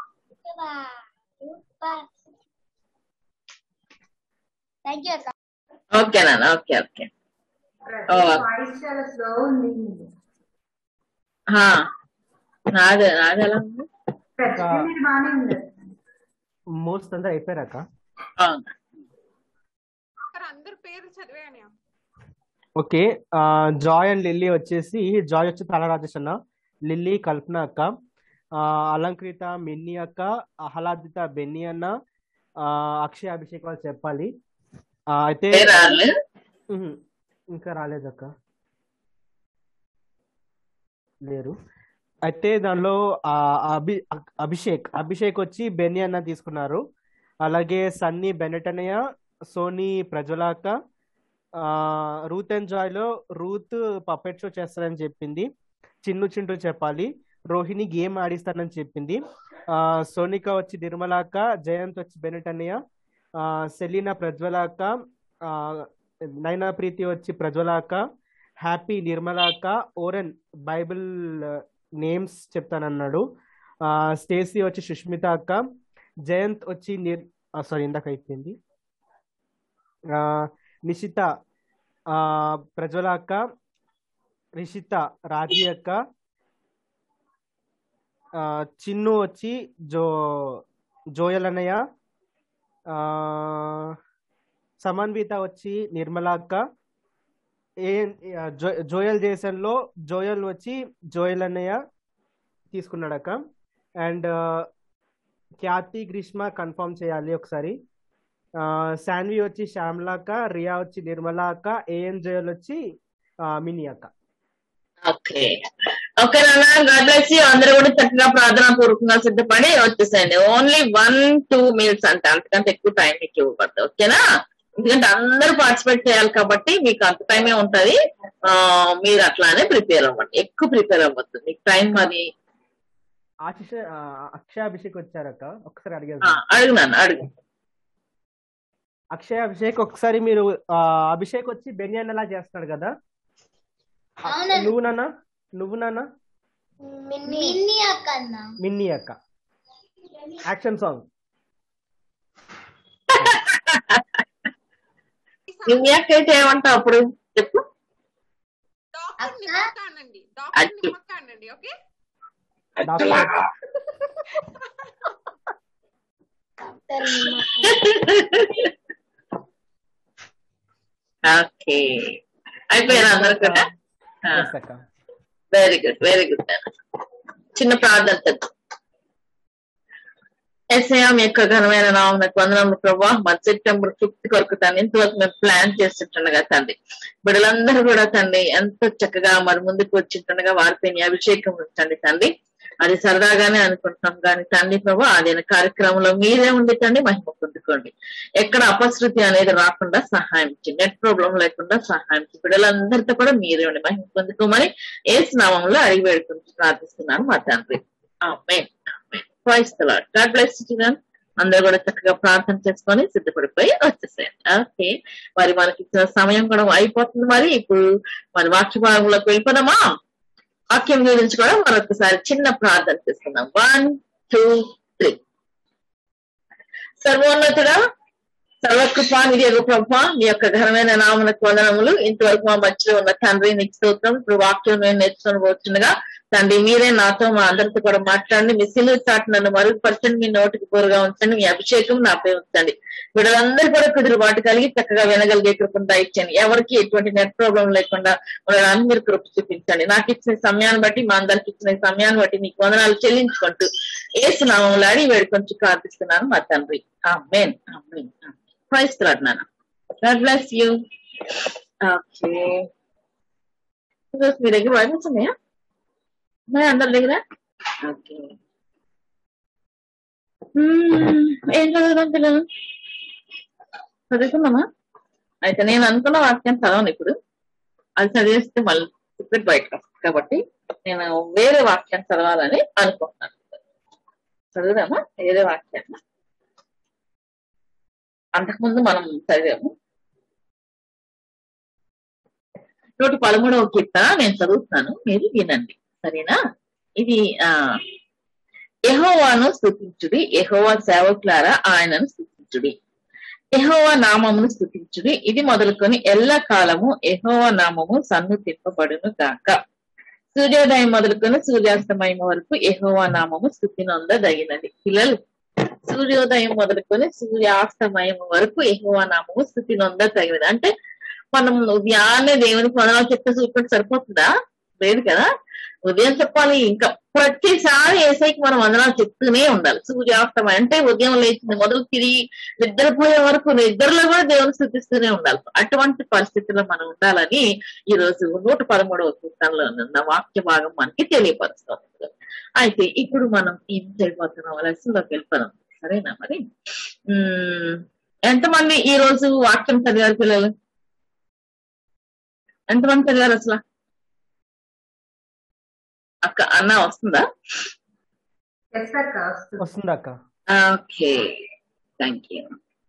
థ్యాంక్ యూ అక్క ఓకే నాన్న ఓకే ఓకే ఓ. వాయిస్ చాలా స్లో ఉంది ఆ, నాది నాది ఎలా ఉంది ప్రతి బాగానే ఉంది మోస్ట్ అందరూ అయిపోయారక్క అవును పేరు చదివాను ఓకే ఆ, జాయ్ అండ్ లిల్లీ వచ్చేసి జాయ్ వచ్చి తల రాజేష్ అన్న లిల్లీ కల్పన అక్క ఆ, అలంకృత మిన్ని అక్క ఆహ్లాదిత బెన్ని అన్న ఆ, అక్షయ్ అభిషేక్ వాళ్ళు చెప్పాలి ఆ, అయితే పేరు రాలేదు? ఉహు, ఇంకా రాలేదు అక్క లేరు అయితే దానిలో ఆ, అభి అభిషేక్ అభిషేక్ వచ్చి బెన్ని అన్న తీసుకున్నారు అలాగే సన్నీ బెనెట్ అన్నయ్య సోనీ ప్రజ్వలాక ఆ, రూత్ అండ్ జాయ్ లో రూత్ పపెట్ షో చేస్తారని చెప్పింది చిన్ను చింటూ చెప్పాలి రోహిణి గేమ్ ఆడిస్తానని చెప్పింది ఆ, సోనిక వచ్చి నిర్మలాక జయంత్ వచ్చి బెనెట్ అన్నయ్య ఆ, సెలీనా ప్రజ్వలాక ఆ, నైనా ప్రీతి వచ్చి ప్రజ్వలాక హ్యాపీ నిర్మలాక ఓరెన్ బైబిల్ నేమ్స్ చెప్తానన్నాడు ఆ, స్టేసీ వచ్చి సుష్మిత అక్క జయంత్ వచ్చి నిర్ సారీ ఇందాక అయిపోయింది ఆ, నిషిత ఆ, ప్రజ్వల అక్క రిషిత రాజీ అక్క ఆ, చిన్ను వచ్చి జో జోయల్ అన్నయ్య ఆ, సమన్విత వచ్చి నిర్మల అక్క ఏ జో- జోయల్ జేసన్ లో జోయల్ వచ్చి జోయల్ అన్నయ్య తీసుకున్నాడు అక్క అండ్ ఖ్యాతి గ్రీష్మ కన్ఫర్మ్ చేయాలి ఒకసారి ఆ, శాన్వి వచ్చి శ్యామ్లా అక్క రియా వచ్చి నిర్మల అక్క ఏఎన్ జోయల్ వచ్చి ఆ, మినీ అక్క ఓకే ఓకే నాన్న గాడ్ బ్లెస్ యూ అందరూ కూడా చక్కగా ప్రార్థన పూర్వకంగా సిద్ధపడి వచ్చేసేయండి ఓన్లీ వన్ టూ మినిట్స్ అంటే అంతకంటే ఎక్కువ టైం మీకు ఇవ్వబడదు ఓకేనా ఎందుకంటే అందరూ పార్టిసిపేట్ చేయాలి కాబట్టి మీకు అంత టైమే ఉంటది ఆ, మీరు అట్లానే ప్రిపేర్ అవ్వండి ఎక్కువ ప్రిపేర్ అవ్వద్దు మీకు టైం అది ఆశిష ఆ, అక్షయ అభిషేక్ వచ్చారక్క ఒకసారి ఆ, అడిగారు అడుగు నాన్న అడుగు అక్షయ్ అభిషేక్ ఒకసారి మీరు ఆ, అభిషేక్ వచ్చి బెన్యాన్ ఎలా చేస్తున్నాడు కదా అవునండి. నువ్వు నాన్న నువ్వు నాన్న మిన్ని అక్క అన్న మిన్నీ అక్క యాక్షన్ సాంగ్ నువ్వు ఎక్కడైతే ఏమంటావు అప్పుడు చెప్పు డాక్టర్ నిమ్మక్క అనండి డాక్టర్ అచ్చు. నిమ్మక్క అనండి ఓకే ఓకే అయిపోయారు అందరు కూడా ఎస్ అక్క వెరీ గుడ్ వెరీ గుడ్ చిన్న ప్రార్థన చేద్దాం. ఎస్ఐ మీ యొక్క ఘనమైన నామకు వందనములు ప్రభా మరి సెప్టెంబర్ ఫిఫ్త్ కొరకు తండ్రి ఇంతవరకు మేము ప్లాన్ చేస్తుంటుండగా తండ్రి బిడ్డలందరూ కూడా తండ్రి ఎంతో చక్కగా మరి ముందుకు వచ్చింటుండగా వారిపై నీ అభిషేకం ఉంచండి తండ్రి అది సరదాగానే అనుకుంటున్నాం కానీ తండ్రి ప్రభా అదే కార్యక్రమంలో మీరే ఉండి తండ్రి మహిమ పొందుకోండి ఎక్కడ అపశృతి అనేది రాకుండా సహాయం చేయండి నెట్ ప్రాబ్లం లేకుండా సహాయం చేయండి బిడ్డలందరితో కూడా మీరే ఉండి మహిమ పొందుకోమని ఏసు నామంలో అడిగి వేడుకుంటూ ప్రార్థిస్తున్నాను మా తండ్రి amen praise lord God bless children అందరూ కూడా చక్కగా ప్రార్థన చేసుకొని సిద్ధపడిపోయి వచ్చేసేయండి ఓకే మరి మనకి ఇచ్చిన సమయం కూడా అయిపోతుంది మరి ఇప్పుడు మరి వాక్య భాగంలోకి వెళ్ళిపోదామా వాక్యం గురించి కూడా మరొకసారి చిన్న ప్రార్థన చేసుకుందాం వన్ టూ త్రీ సర్వోన్నతుడా సర్వకృపానిధి యొక్క ప్రభ మీ యొక్క ఘనమైన నామనకు వందనములు ఇంతవరకు మా మధ్యలో ఉన్న తండ్రి నీకు స్తోత్రం ఇప్పుడు వాక్యం మేము నేర్చుకొని పోతుండగా తండ్రి మీరే నాతో మా అందరితో కూడా మాట్లాడండి మీ సిలువు చాటు నన్ను మరుగుపరచండి మీ నోటికి పూరుగా ఉంచండి మీ అభిషేకం నాపై ఉంచండి వీళ్ళందరూ కూడా కుదురుబాటు కలిగి చక్కగా వినగలిగే కృపను దయచండి ఎవరికి ఎటువంటి నెట్ ప్రాబ్లం లేకుండా ఉండడానికి మీరు కృప చూపించండి నాకు ఇచ్చిన సమయాన్ని బట్టి మా అందరికి ఇచ్చిన సమయాన్ని బట్టి మీకు వందనాలు చెల్లించుకుంటూ ఏసు నామంలో అడిగి వేడుకొని ప్రార్థిస్తున్నాను మా తండ్రి ఆమెన్ ఆమెన్ ప్రైస్ లాడ్ నాన్న గాడ్ బ్లెస్ యూ ఓకే మీ దగ్గర బైబిల్స్ ఉన్నాయా ఉన్నాయా అందరి దగ్గర ఓకే ఏం చదువుదాం పిల్లలు చదువుకుందామా అయితే నేను అనుకున్న వాక్యం చదవను ఇప్పుడు అది చదివేస్తే మళ్ళీ సీక్రెట్ బయటకు వస్తుంది కాబట్టి నేను వేరే వాక్యాన్ని చదవాలని అనుకుంటున్నాను చదువుదామా వేరే వాక్యాన్ని అంతకుముందు మనం చదివాము నూట పదమూడవ కీర్తన నేను చదువుతున్నాను మీరు వినండి సరేనా ఇది ఆ యహోవాను స్థుతించుడి యహోవా సేవకులారా ఆయనను స్థుతించుడి యహోవా నామమును స్థుతించుడి ఇది మొదలుకొని ఎల్ల కాలము యహోవా నామము సన్నుతింపబడును గాక సూర్యోదయం మొదలుకొని సూర్యాస్తమయం వరకు యహోవా నామము స్థుతి నొందదగినది పిల్లలు సూర్యోదయం మొదలుకొని సూర్యాస్తమయం వరకు ఎక్కువ నామము స్థుతి నొంద తగినది అంటే మనం ఉదయాన్నే దేవునికి వందనాలు చెప్తే చూసుకుంటే సరిపోతుందా లేదు కదా ఉదయం చెప్పాలి ఇంకా ప్రతిసారి ఏసైకి మనం వందనాలు చెప్తూనే ఉండాలి సూర్యాస్తమయం అంటే ఉదయం లేచింది మొదలు తిరిగి నిద్రపోయే వరకు నిద్రలో కూడా దేవుని స్థుతిస్తూనే ఉండాలి అటువంటి పరిస్థితుల్లో మనం ఉండాలని ఈ రోజు నూట పదమూడవ కీర్తనలో ఉన్న వాక్య భాగం మనకి తెలియపరుస్తుంది అయితే ఇప్పుడు మనం ఏం చేయబోతున్నాం లెసన్లోకి వెళ్ళిపోదాం సరేనా మరి ఉమ్, ఎంతమంది ఈ రోజు వాక్యం చదివారు పిల్లలు ఎంతమంది చదివారు అసలు అక్క అన్న వస్తుందా ఎస్ అక్క వస్తుంది వస్తుంది అక్క ఓకే థ్యాంక్ యూ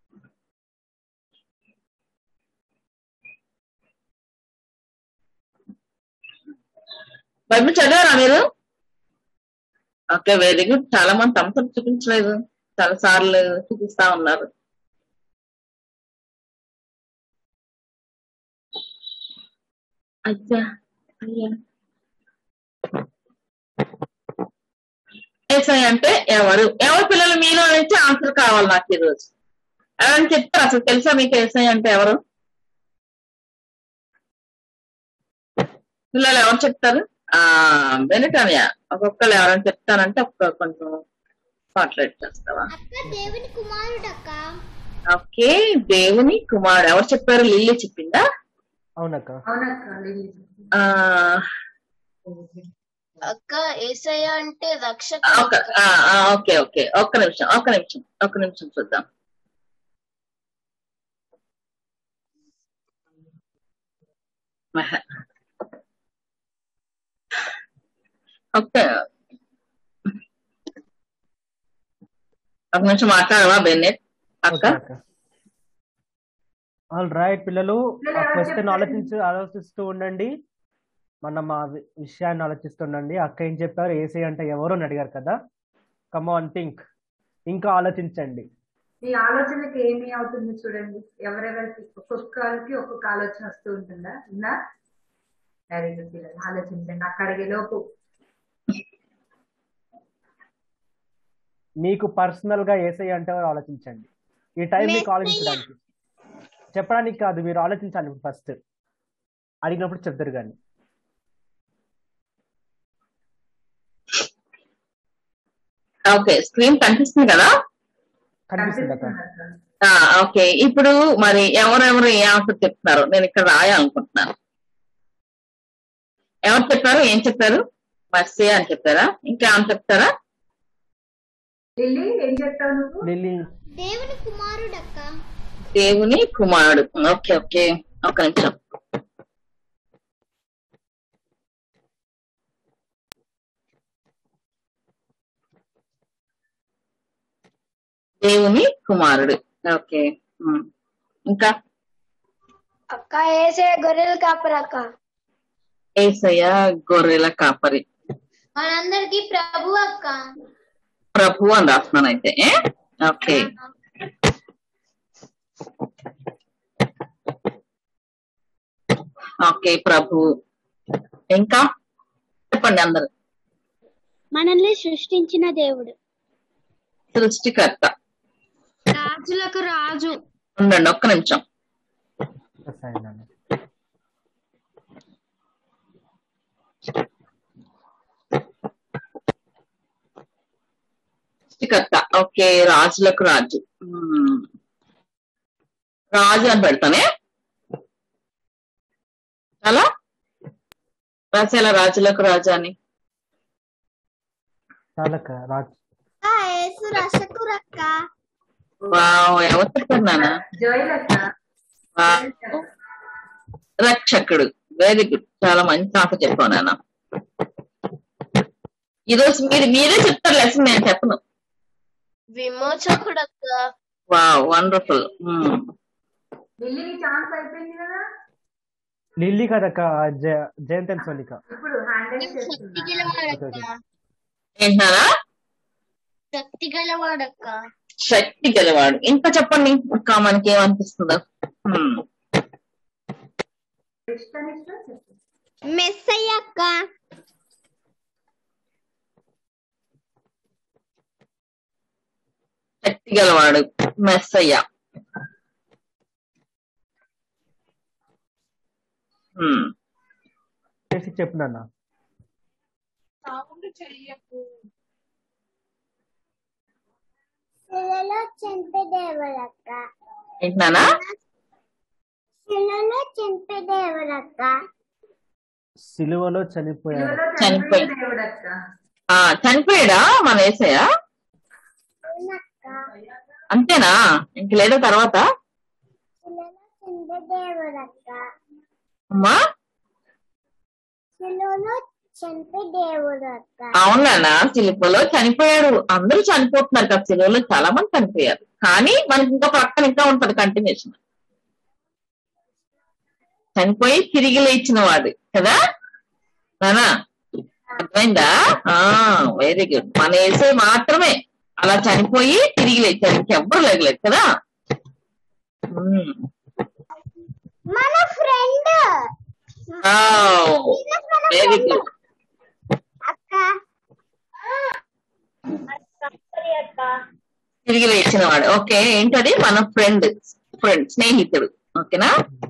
బైబిల్ చదివారా మీరు ఓకే వెరీ గుడ్ చాలా మంది తమ తమ చూపించలేదు చాలా సార్లు చూపిస్తా ఉన్నారు అచ్చా అయ్యా ఏసై అంటే ఎవరు ఎవరు పిల్లలు మీలో నుంచి ఆన్సర్ కావాలి నాకు ఈరోజు ఎవరైనా చెప్తారు అసలు తెలుసా మీకు ఏసై అంటే ఎవరు పిల్లలు ఎవరు చెప్తారు ఆ బెనిటనియా ఒక్కొక్కరు ఎవరైనా చెప్తారంటే ఒక్క కొంచెం మాట్లాడి చేస్తావా అక్క దేవుని కుమారుడు అక్క ఓకే దేవుని కుమారుడు ఎవరు చెప్పారు లిల్లీ చెప్పిందా అవునక్క అవునక్క లిల్లీ ఆ అక్క ఏసయ్య అంటే రక్షక ఒక ఆ, ఆ, ఓకే ఓకే ఒక్క నిమిషం ఒక్క నిమిషం ఒక్క నిమిషం చూద్దాం మహ. ఓకే ఒక నిమిషం మాట్లాడవా బెన్నెట్ అక్క ఆల్ రైట్ పిల్లలు పిల్లలు ఆ ఎవరు క్వశ్చన్ చెప్పారు? ఆలోచించు ఆలోచిస్తూ ఉండండి మనం ఆ వి- విషయాన్ని ఆలోచిస్తుండండి అక్క ఏం చెప్పారు ఏసీ అంటే ఎవరు అని అడిగారు కదా కమాన్ థింక్ ఇంకా ఆలోచించండి మీ ఆలోచనకి ఏమి అవుతుంది చూడండి ఎవరెవరికి ఒక్కొక్కరికి ఒక్కొక్క ఆలోచన వస్తూ ఉంటుందా ఉందా వెరీ గుడ్ పిల్లలు ఆలోచించండి అక్కడికి లోపు మీకు పర్సనల్ గా ఏసై అంటే ఎవరు ఆలోచించండి ఈ టైం మీకు ఆలోచించడానికి చెప్పడానికి కాదు మీరు ఆలోచించాలి ఫస్ట్ అడిగినప్పుడు చెప్తారు కానీ ఓకే స్క్రీన్ కనిపిస్తుంది కదా కనిపిస్తుంది అక్క కనిపిస్తుంది అక్క ఆ, ఓకే ఇప్పుడు మరి ఎవరెవరు ఏ ఆన్సర్ చెప్తున్నారు నేను ఇక్కడ రాయాలనుకుంటున్నాను ఎవరు చెప్పారు ఏం చెప్పారు మర్సే అని చెప్పారా ఇంకా ఏమైనా చెప్తారా లిల్లీ ఏం చెప్తావు నువ్వు లిల్లీ దేవుని కుమారుడు అక్క దేవుని కుమారుడు ఓకే ఓకే ఒక నిమిషం దేవుని కుమారుడు ఓకే ఉమ్. ఇంకా అక్క ఏసే గొర్రెలు కాపరు అక్క ఏసయ్య గొర్రెల కాపరి మనందరికి ప్రభు అక్క ప్రభు అని రాస్తున్నాను అయితే ఏ? ఓకే ఓకే ప్రభు ఇంకా చెప్పండి అందరు మనల్ని సృష్టించిన దేవుడు సృష్టికర్త రాజులకు రాజు ఉండండి ఒక్క నిమిషం సృష్టికర్త ఓకే రాజులకు రాజు మ్మ్. రాజు అని పెడతానే అలా రాసేలా రాజులకు రాజు అని చాలక్క రాజ్ యేసు రక్షకుడు అక్క వావ్ ఎవరు చెప్పారు నాన్న జోయల్ అక్క వావ్. రక్షకుడు వెరీ గుడ్ చాలా మంచి ఆట చెప్పావు నాన్న ఈరోజు మీరు మీరే చెప్తారు లెసన్ నేను చెప్పను విమోచకుడు అక్క వావ్ వండర్ఫుల్ లిల్లీ నీ ఛాన్స్ అయిపోయింది కదా లిల్లీ కదక్క జ- జయంతన్ సోనిక ఇప్పుడు హ్యాండిల్ చేస్తున్నా ఓకే, ఓకే. ఏంటారా శక్తి గలవాడక్క శక్తి గలవాడు ఇంకా చెప్పండి ఇంకా మనకి ఏమనిపిస్తుందో హ్మ్. ఇష్టం ఇష్టం చెప్పు మెస్సయ్య అక్క గలవాడు మెస్సయ్య హ్మ్. చేసి చెప్పు నాన్న సౌండ్ చెయ్యకు శిలలో చంపే దేవుడక్క ఏంటన్నా శిలలో చంపే దేవుడక్క సిలువలో చనిపోయాడు శిలువలో చనిపోయి- చనిపోయిన దేవుడక్క ఆ చనిపోయాడా మన ఏసయ్య అవునక్క అంతేనా ఇంక లేదా తర్వాత శిలలో చంపే దేవుడక్క అమ్మా శిలలో చంపే దేవుడక్క అవునా సిలువలో చనిపోయాడు అందరూ చనిపోతున్నారు కదా సిలువలో చాలా మంది చనిపోయారు కానీ మనకి ఇంకా పక్కన ఇంకా ఉంటది కంటిన్యూషన్ చనిపోయి తిరిగి లేచిన వాడు కదా నానా అర్థమైందా ఆ వెరీ గుడ్ మన వేసే మాత్రమే అలా చనిపోయి తిరిగి లేచారు ఇంకెవ్వరు లేగలేదు కదా ఉమ్. మన ఫ్రెండ్ వెరీ గుడ్ అక్క అక్క తిరిగి లేచిన వాడు ఓకే ఏంటది మన ఫ్రెండ్ ఫ్రెండ్ స్నేహితుడు ఓకేనా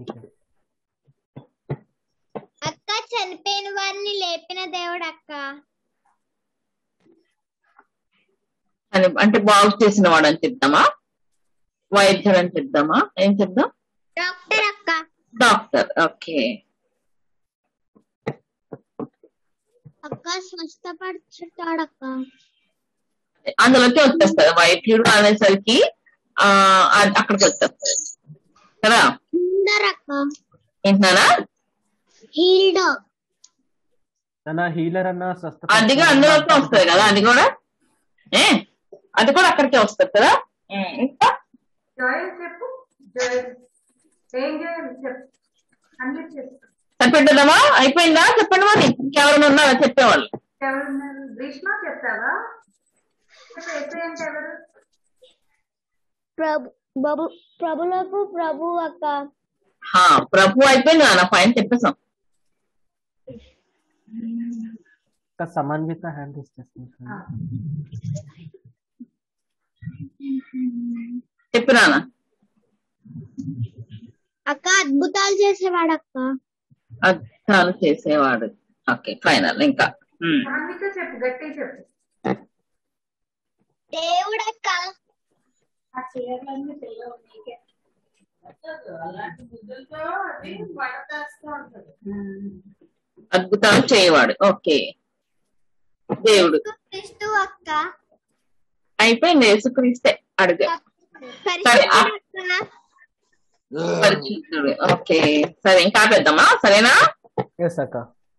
అక్క చనిపోయిన వారిని లేపిన దేవుడు అక్క అని అంటే బాగు చేసిన వాడు అని చెప్దామా వైద్యుడు అని చెప్దామా ఏం చెప్దాం డాక్టర్ అక్క డాక్టర్ ఓకే అక్క స్వస్థపడుచుతాడక్క అందులోకి వచ్చేస్తారు వైద్యుడు అనేసరికి ఆ అ- అక్కడికి వచ్చేస్తారు కదా హీల్డర్ అక్క ఏంటన్నా హీల్డ్ నాన్న హీలర్ అన్న స్వస్థ అదిగా అందులోకి వస్తుంది కదా అది కూడా ఏ అది కూడా అక్కడికే వస్తుంది కదా ఉమ్, ఇంకా జోయల్ చెప్పు జోయల్ ఏం జోయల్ చెప్పు అన్ని చెప్పు సరిపెట్టదామా అయిపోయిందా చెప్పండి మరి ఇంకెవరైనా ఉన్నారా చెప్పేవాళ్ళు ఎవరున్నారు గ్రీష్మ చెప్తావా చెప్పు ఎస్ఐ అంటే ఎవరు ప్రభు బబు ప్రభులకు ప్రభు అక్క హా, ప్రభు అయిపోయింది నా పైన చెప్పేసాం ఇంకా సమాన్విత హ్యాండ్ ఇచ్చేస్తుంది చెప్పు నాన్న అక్క అద్భుతాలు చేసేవాడు అక్క అద్భుతాలు చేసేవాడు ఓకే ఫైనల్ ఇంకా ఉమ్. అన్నిక చెప్పు గట్టి చెప్పు దేవుడు అక్క ఆ చీరలన్నీ పిల్లలు నీకే అలాంటి బుద్ధులతో అది వడతాస్తూ ఉంటది అద్భుతాలు చేయవాడు ఓకే దేవుడు క్రీస్తు అక్క అయిపోయింది యేసుక్రీస్తే అడుగు సరే ఆ- పరిశుద్ధుడు అక్క పరిశుద్ధుడు ఓకే సరే ఇంకా పెద్దమ్మా సరేనా ఎస్ అక్క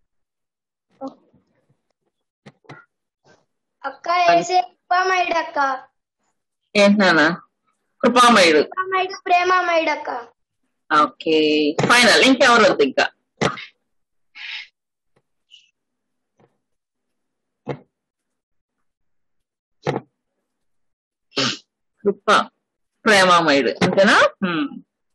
అక్క వేసే కృపామయుడు అక్క ఏంటన్నా కృపామయుడు కృపామయుడు ప్రేమమయుడు అక్క ఓకే ఫైనల్ ఇంకెవరు వద్దు ఇంకా కృప ప్రేమామయుడు అంతేనా హ్మ్.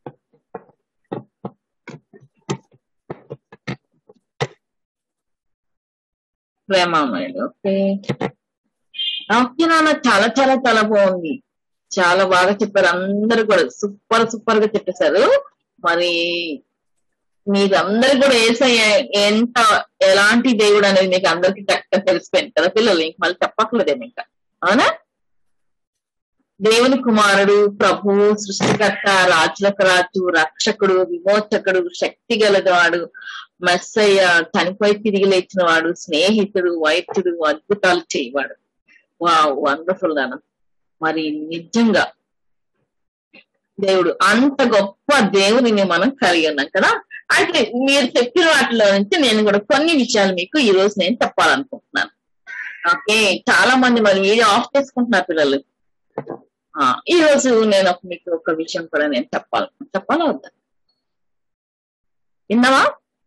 ప్రేమామయుడు ఓకే ఓకే నాన్న చాలా చాలా చాలా బాగుంది చాలా బాగా చెప్పారు అందరు కూడా సూపర్ సూపర్ గా చెప్పేశారు మరి మీరందరూ కూడా ఏసయ్య ఎంత ఎలాంటి దేవుడు అనేది మీకు అందరికి కరెక్ట్ తెలిసిపోయింది కదా పిల్లలు ఇంక మళ్ళీ చెప్పట్లేదేమో ఇంకా అవునా దేవుని కుమారుడు ప్రభువు సృష్టికర్త రాజులకు రాజు రక్షకుడు విమోచకుడు శక్తి గలవాడు మెస్సయ్య చనిపోయి తిరిగి లేచిన వాడు స్నేహితుడు వైద్యుడు అద్భుతాలు చేయవాడు వా వండర్ఫుల్ గాను మరి నిజంగా దేవుడు అంత గొప్ప దేవుడిని మనం కలిగి ఉన్నాం కదా అయితే మీరు చెప్పిన వాటిలో నుంచి నేను కూడా కొన్ని విషయాలు మీకు ఈ రోజు నేను చెప్పాలనుకుంటున్నాను ఓకే చాలా మంది మరి వీడియో ఆఫ్ చేసుకుంటున్నారు పిల్లలు ఆ, ఈ రోజు నేను ఒక మీకు ఒక విషయం కూడా నేను చెప్పాలి చెప్పాలా వద్దా విన్నావా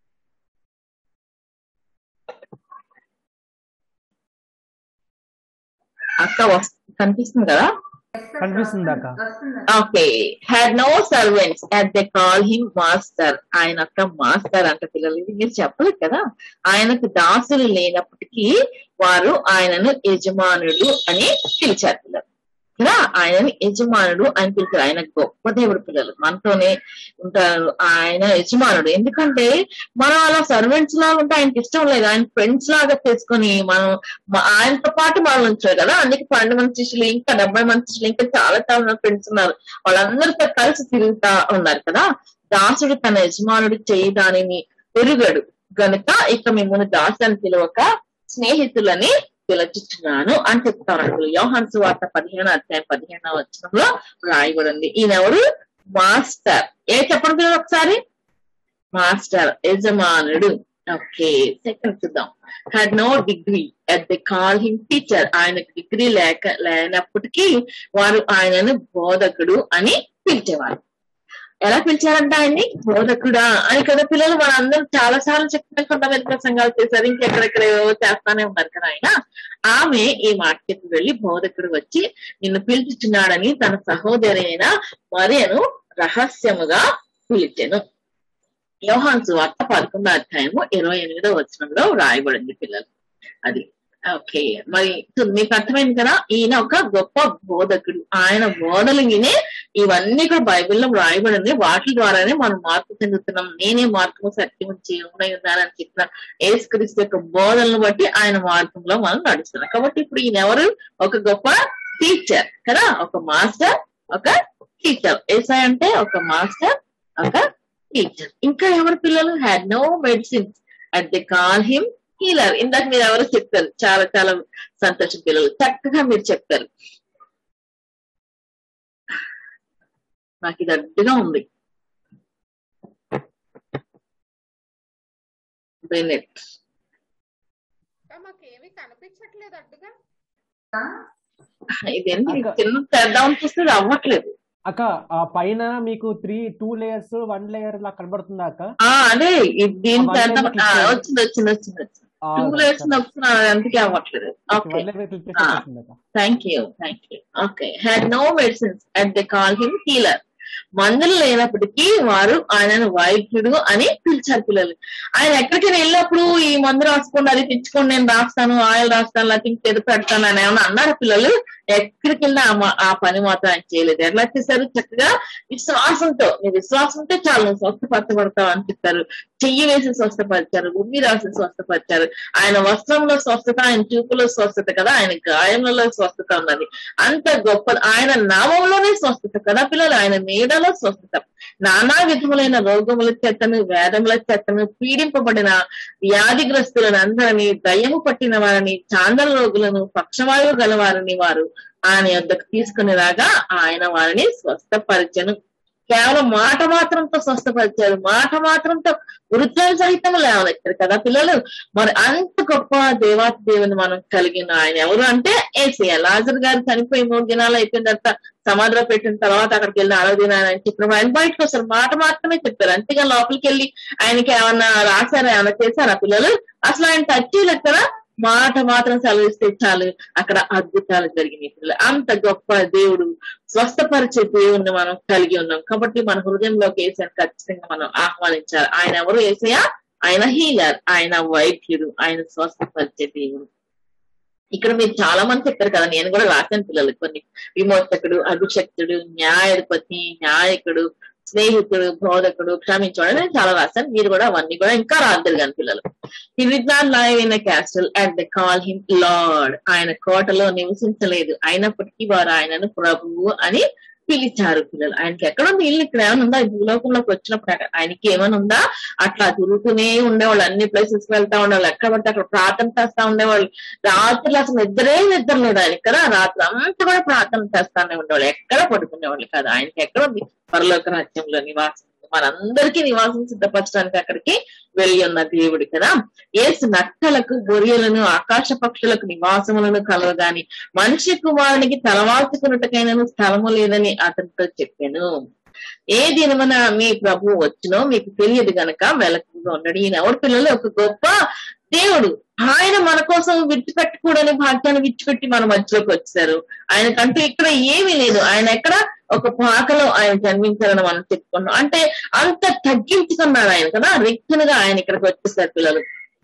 అక్క వస్- కనిపిస్తుంది కదా కనిపిస్తుంది అక్క వస్తుందా okay had no servants at they call him master ఆయన అక్క మాస్టర్ అంట పిల్లలు ఇది మీరు చెప్పలేదు కదా ఆయనకు దాసులు లేనప్పటికీ వారు ఆయనను యజమానుడు అని పిలిచారు పిల్లలు కదా ఆయనని యజమానుడు అని పిలుస్తారు ఆయన గొప్ప దేవుడు పిల్లలు మనతోనే ఉంటారు ఆయన యజమానుడు ఎందుకంటే మనం అలా సర్వెంట్స్ లాగా ఉంటే ఆయనకి ఇష్టం లేదు ఆయన ఫ్రెండ్స్ లాగా చేసుకొని మనం మ- ఆయనతో పాటు మనం ఉంచారు కదా అందుకే పన్నెండు మంది శిష్యులు ఇంకా డెబ్బై మంది శిష్యులు ఇంకా చాలా చాలా ఫ్రెండ్స్ ఉన్నారు వాళ్ళందరితో కలిసి తిరుగుతా ఉన్నారు కదా దాసుడు తన యజమానుడు చేయి దానిని ఎరుగడు గనుక ఇక మిమ్మల్ని దాసాన్ని పిలవక స్నేహితులని పిలుచుచున్నాను అని చెప్తారు యోహాన్ సువార్త పదిహేను అధ్యాయం పదిహేనవ వచనంలో రాయబడింది ఈయనెవరు మాస్టర్ ఏ చెప్పండి పిల్లలు ఒకసారి మాస్టర్ యజమానుడు ఓకే సెకండ్ చూద్దాం had no degree at the call him teacher ఆయనకు డిగ్రీ లేక లేనప్పటికీ వారు ఆయనను బోధకుడు అని పిలిచేవారు ఎలా పిలిచారంట ఆయన్ని బోధకుడా అని కదా పిల్లలు వాళ్ళందరూ చాలా సార్లు చెప్పిన కొంతమంది ప్రసంగాలు చేశారు ఇంకెక్కడెక్కడేవో చేస్తానే ఉన్నారు కదా ఆయన ఆమె ఈ మాట చెప్పి వెళ్ళి బోధకుడు వచ్చి నిన్ను పిలుచుచున్నాడని తన సహోదరి అయిన మరియను రహస్యముగా పిలిచెను యోహాన్ సువార్త పదకొండో అధ్యాయము ఇరవై ఎనిమిదో వచనంలో రాయబడింది పిల్లలు అది ఓకే మరి సో మీకు అర్థమైంది కదా ఈయన ఒక గొప్ప బోధకుడు ఆయన బోధలు వినే ఇవన్నీ కూడా బైబిల్లో రాయబడింది వాటి ద్వారానే మనం మార్పు చెందుతున్నాం నేనే మార్గము సత్యం జీవనై ఉన్నానని చెప్పిన ఏసుక్రీస్తు యొక్క బోధనలు బట్టి ఆయన మార్గంలో మనం నడుస్తున్నాం కాబట్టి ఇప్పుడు ఈయన ఎవరు ఒక గొప్ప టీచర్ కదా ఒక మాస్టర్ ఒక టీచర్ ఏసై అంటే ఒక మాస్టర్ ఒక టీచర్ ఇంకా ఎవరి పిల్లలు had no medicines at the call him healer ఇందాక మీరు ఎవరు చెప్తారు చాలా చాలా సంతోషం పిల్లలు చక్కగా మీరు చెప్తారు నాకు ఇది అడ్డుగా ఉంది బెనెట్ మాకేమీ కనిపించట్లేదు అడ్డుగా ఇదేంటి చిన్న తెద్దామని చూస్తే ఇది అవ్వట్లేదు అక్క ఆ పైన మీకు three two layers one layer లా కనబడుతుందా అక్క ఆ అదే ఇది దీని ఆ, చేద్దాం one layer ఆ, click వచ్చింది వచ్చింది వచ్చింది వచ్చింది ఆ, టూ right, లేయర్స్ right. నొక్కుతున్నాను అందుకే అవ్వట్లేదు ఓకే వన్ లేయర్ క్లిక్ చేస్తే వస్తుంది అక్క thank you thank you okay had no medicines at the call him healer మందులు లేనప్పటికీ వారు ఆయనను వైద్యుడు అని పిలిచారు పిల్లలు ఆయన ఎక్కడికైనా వెళ్ళినప్పుడు ఈ మందు రాసుకోండి అది తెచ్చుకోండి నేను రాస్తాను ఆయిల్ రాస్తాను లేకపోతే ఇంకేదో పెడతాను అని ఏమన్నా అన్నారు పిల్లలు ఎక్కడికి వెళ్ళినా ఆ మా- ఆ పని మాత్రం ఆయన చేయలేదు ఎట్లా చేశారు చక్కగా విశ్వాసంతో నీ విశ్వాసంతో చాలు నువ్వు స్వస్థపరచబడతావు అని చెప్పారు చెయ్యి వేసి స్వస్థపరిచారు ఉమ్మి రాసి స్వస్థపరిచారు ఆయన వస్త్రంలో స్వస్థత ఆయన చూపులో స్వస్థత కదా ఆయన గాయములలో స్వస్థత ఉన్నది అంత గొప్ప ఆయన నామంలోనే స్వస్థత కదా పిల్లలు ఆయన నీడలో స్వస్థత నానా విధములైన రోగముల చేతను వేదముల చేతను పీడింపబడిన వ్యాధిగ్రస్తులను అందరినీ దయ్యము పట్టిన వారిని చాందల రోగులను పక్షవాయువు గల వారిని వారు ఆయన యొద్దకు తీసుకుని రాగా ఆయన వారిని స్వస్థపరిచను కేవలం మాట మాత్రంతో స్వస్థపరిచారు మాట మాత్రంతో వృద్ధుల సహితం లేవనెత్తారు కదా పిల్లలు మరి అంత గొప్ప దేవాతి దేవుని మనం కలిగిన ఆయన ఎవరు అంటే ఏసీఆ లాజర్ గారు చనిపోయి మూడు దినాలు అయిపోయిన తర్వాత సమాధిలో పెట్టిన తర్వాత అక్కడికి వెళ్ళి ఆరో దినాలు ఆయన చెప్పిన ఆయన బయటకు వస్తారు మాట మాత్రమే చెప్పారు అంతేగా లోపలికి వెళ్ళి ఆయనకి ఏమన్నా రాశారా ఏమన్నా చేశారా పిల్లలు అసలు ఆయన టచ్ చేయలేదు కదా మాట మాత్రం సెలవిస్తే చాలు అక్కడ అద్భుతాలు జరిగినాయి పిల్లలు అంత గొప్ప దేవుడు స్వస్థపరిచే దేవుణ్ణి మనం కలిగి ఉన్నాం కాబట్టి మన హృదయంలోకి వేసాను ఖచ్చితంగా మనం ఆహ్వానించాలి ఆయన ఎవరు వేసయా ఆయన హీలర్ ఆయన వైద్యుడు ఆయన స్వస్థపరిచే దేవుడు ఇక్కడ మీరు చాలా మంది చెప్పారు కదా నేను కూడా రాశాను పిల్లలకు కొన్ని విమోచకుడు అభిషక్తుడు న్యాయాధిపతి నాయకుడు స్నేహితుడు బోధకుడు క్షమించడం నేను చాలా రాశాను మీరు కూడా అవన్నీ కూడా ఇంకా రాద్దరు కానీ పిల్లలు he did not live in castle at the call him lord ఆయన కోటలో నివసించలేదు అయినప్పటికీ వారు ఆయనను ప్రభువు అని పిలిచారు పిల్లలు ఆయనకి ఎక్కడ ఉంది ఇల్లు ఇక్కడ ఏమైనా ఉందా ఈ భూలోకంలోకి వచ్చినప్పుడు అక్కడ ఆయనకి ఏమైనా ఉందా అట్లా తిరుగుతూనే ఉండేవాళ్ళు అన్ని ప్లేసెస్ వెళ్తా ఉండేవాళ్ళు ఎక్కడ పడితే అక్కడ ప్రార్థన చేస్తా ఉండేవాళ్ళు రాత్రులు అసలు నిద్రే నిద్ర లేదు ఆయన కదా రాత్రి అంతా కూడా ప్రార్థన చేస్తానే ఉండేవాళ్ళు ఎక్కడ పడుకునేవాళ్ళు కాదు ఆయనకి ఎక్కడ ఉంది పరలోక రాజ్యంలో నివాసం మనందరికీ నివాసం సిద్ధపరచడానికి అక్కడికి వెళ్ళి ఉన్న దేవుడు కదా ఏసు నక్కలకు బొరియలను ఆకాశ పక్షులకు నివాసములను కలవగాని మనిషి కుమారునికి తలవాల్చుకున్నట్టుకైనా స్థలము లేదని అతనితో చెప్పాను ఏ దినమున మీ ప్రభు వచ్చినో మీకు తెలియదు గనక మెలకుగా ఉండడు ఈయన ఎవరి పిల్లలు ఒక గొప్ప దేవుడు ఆయన మన కోసం విడిచిపెట్టకూడని భాగ్యాన్ని విడిచిపెట్టి మన మధ్యలోకి వచ్చారు ఆయనకంటూ ఇక్కడ ఏమీ లేదు ఆయన ఎక్కడ ఒక పాకలో ఆయన జన్మించారని మనం చెప్పుకున్నాం అంటే అంత తగ్గించుకున్నాడు ఆయన కదా రిక్తులుగా ఆయన ఇక్కడికి వచ్చేసారు పిల్లలు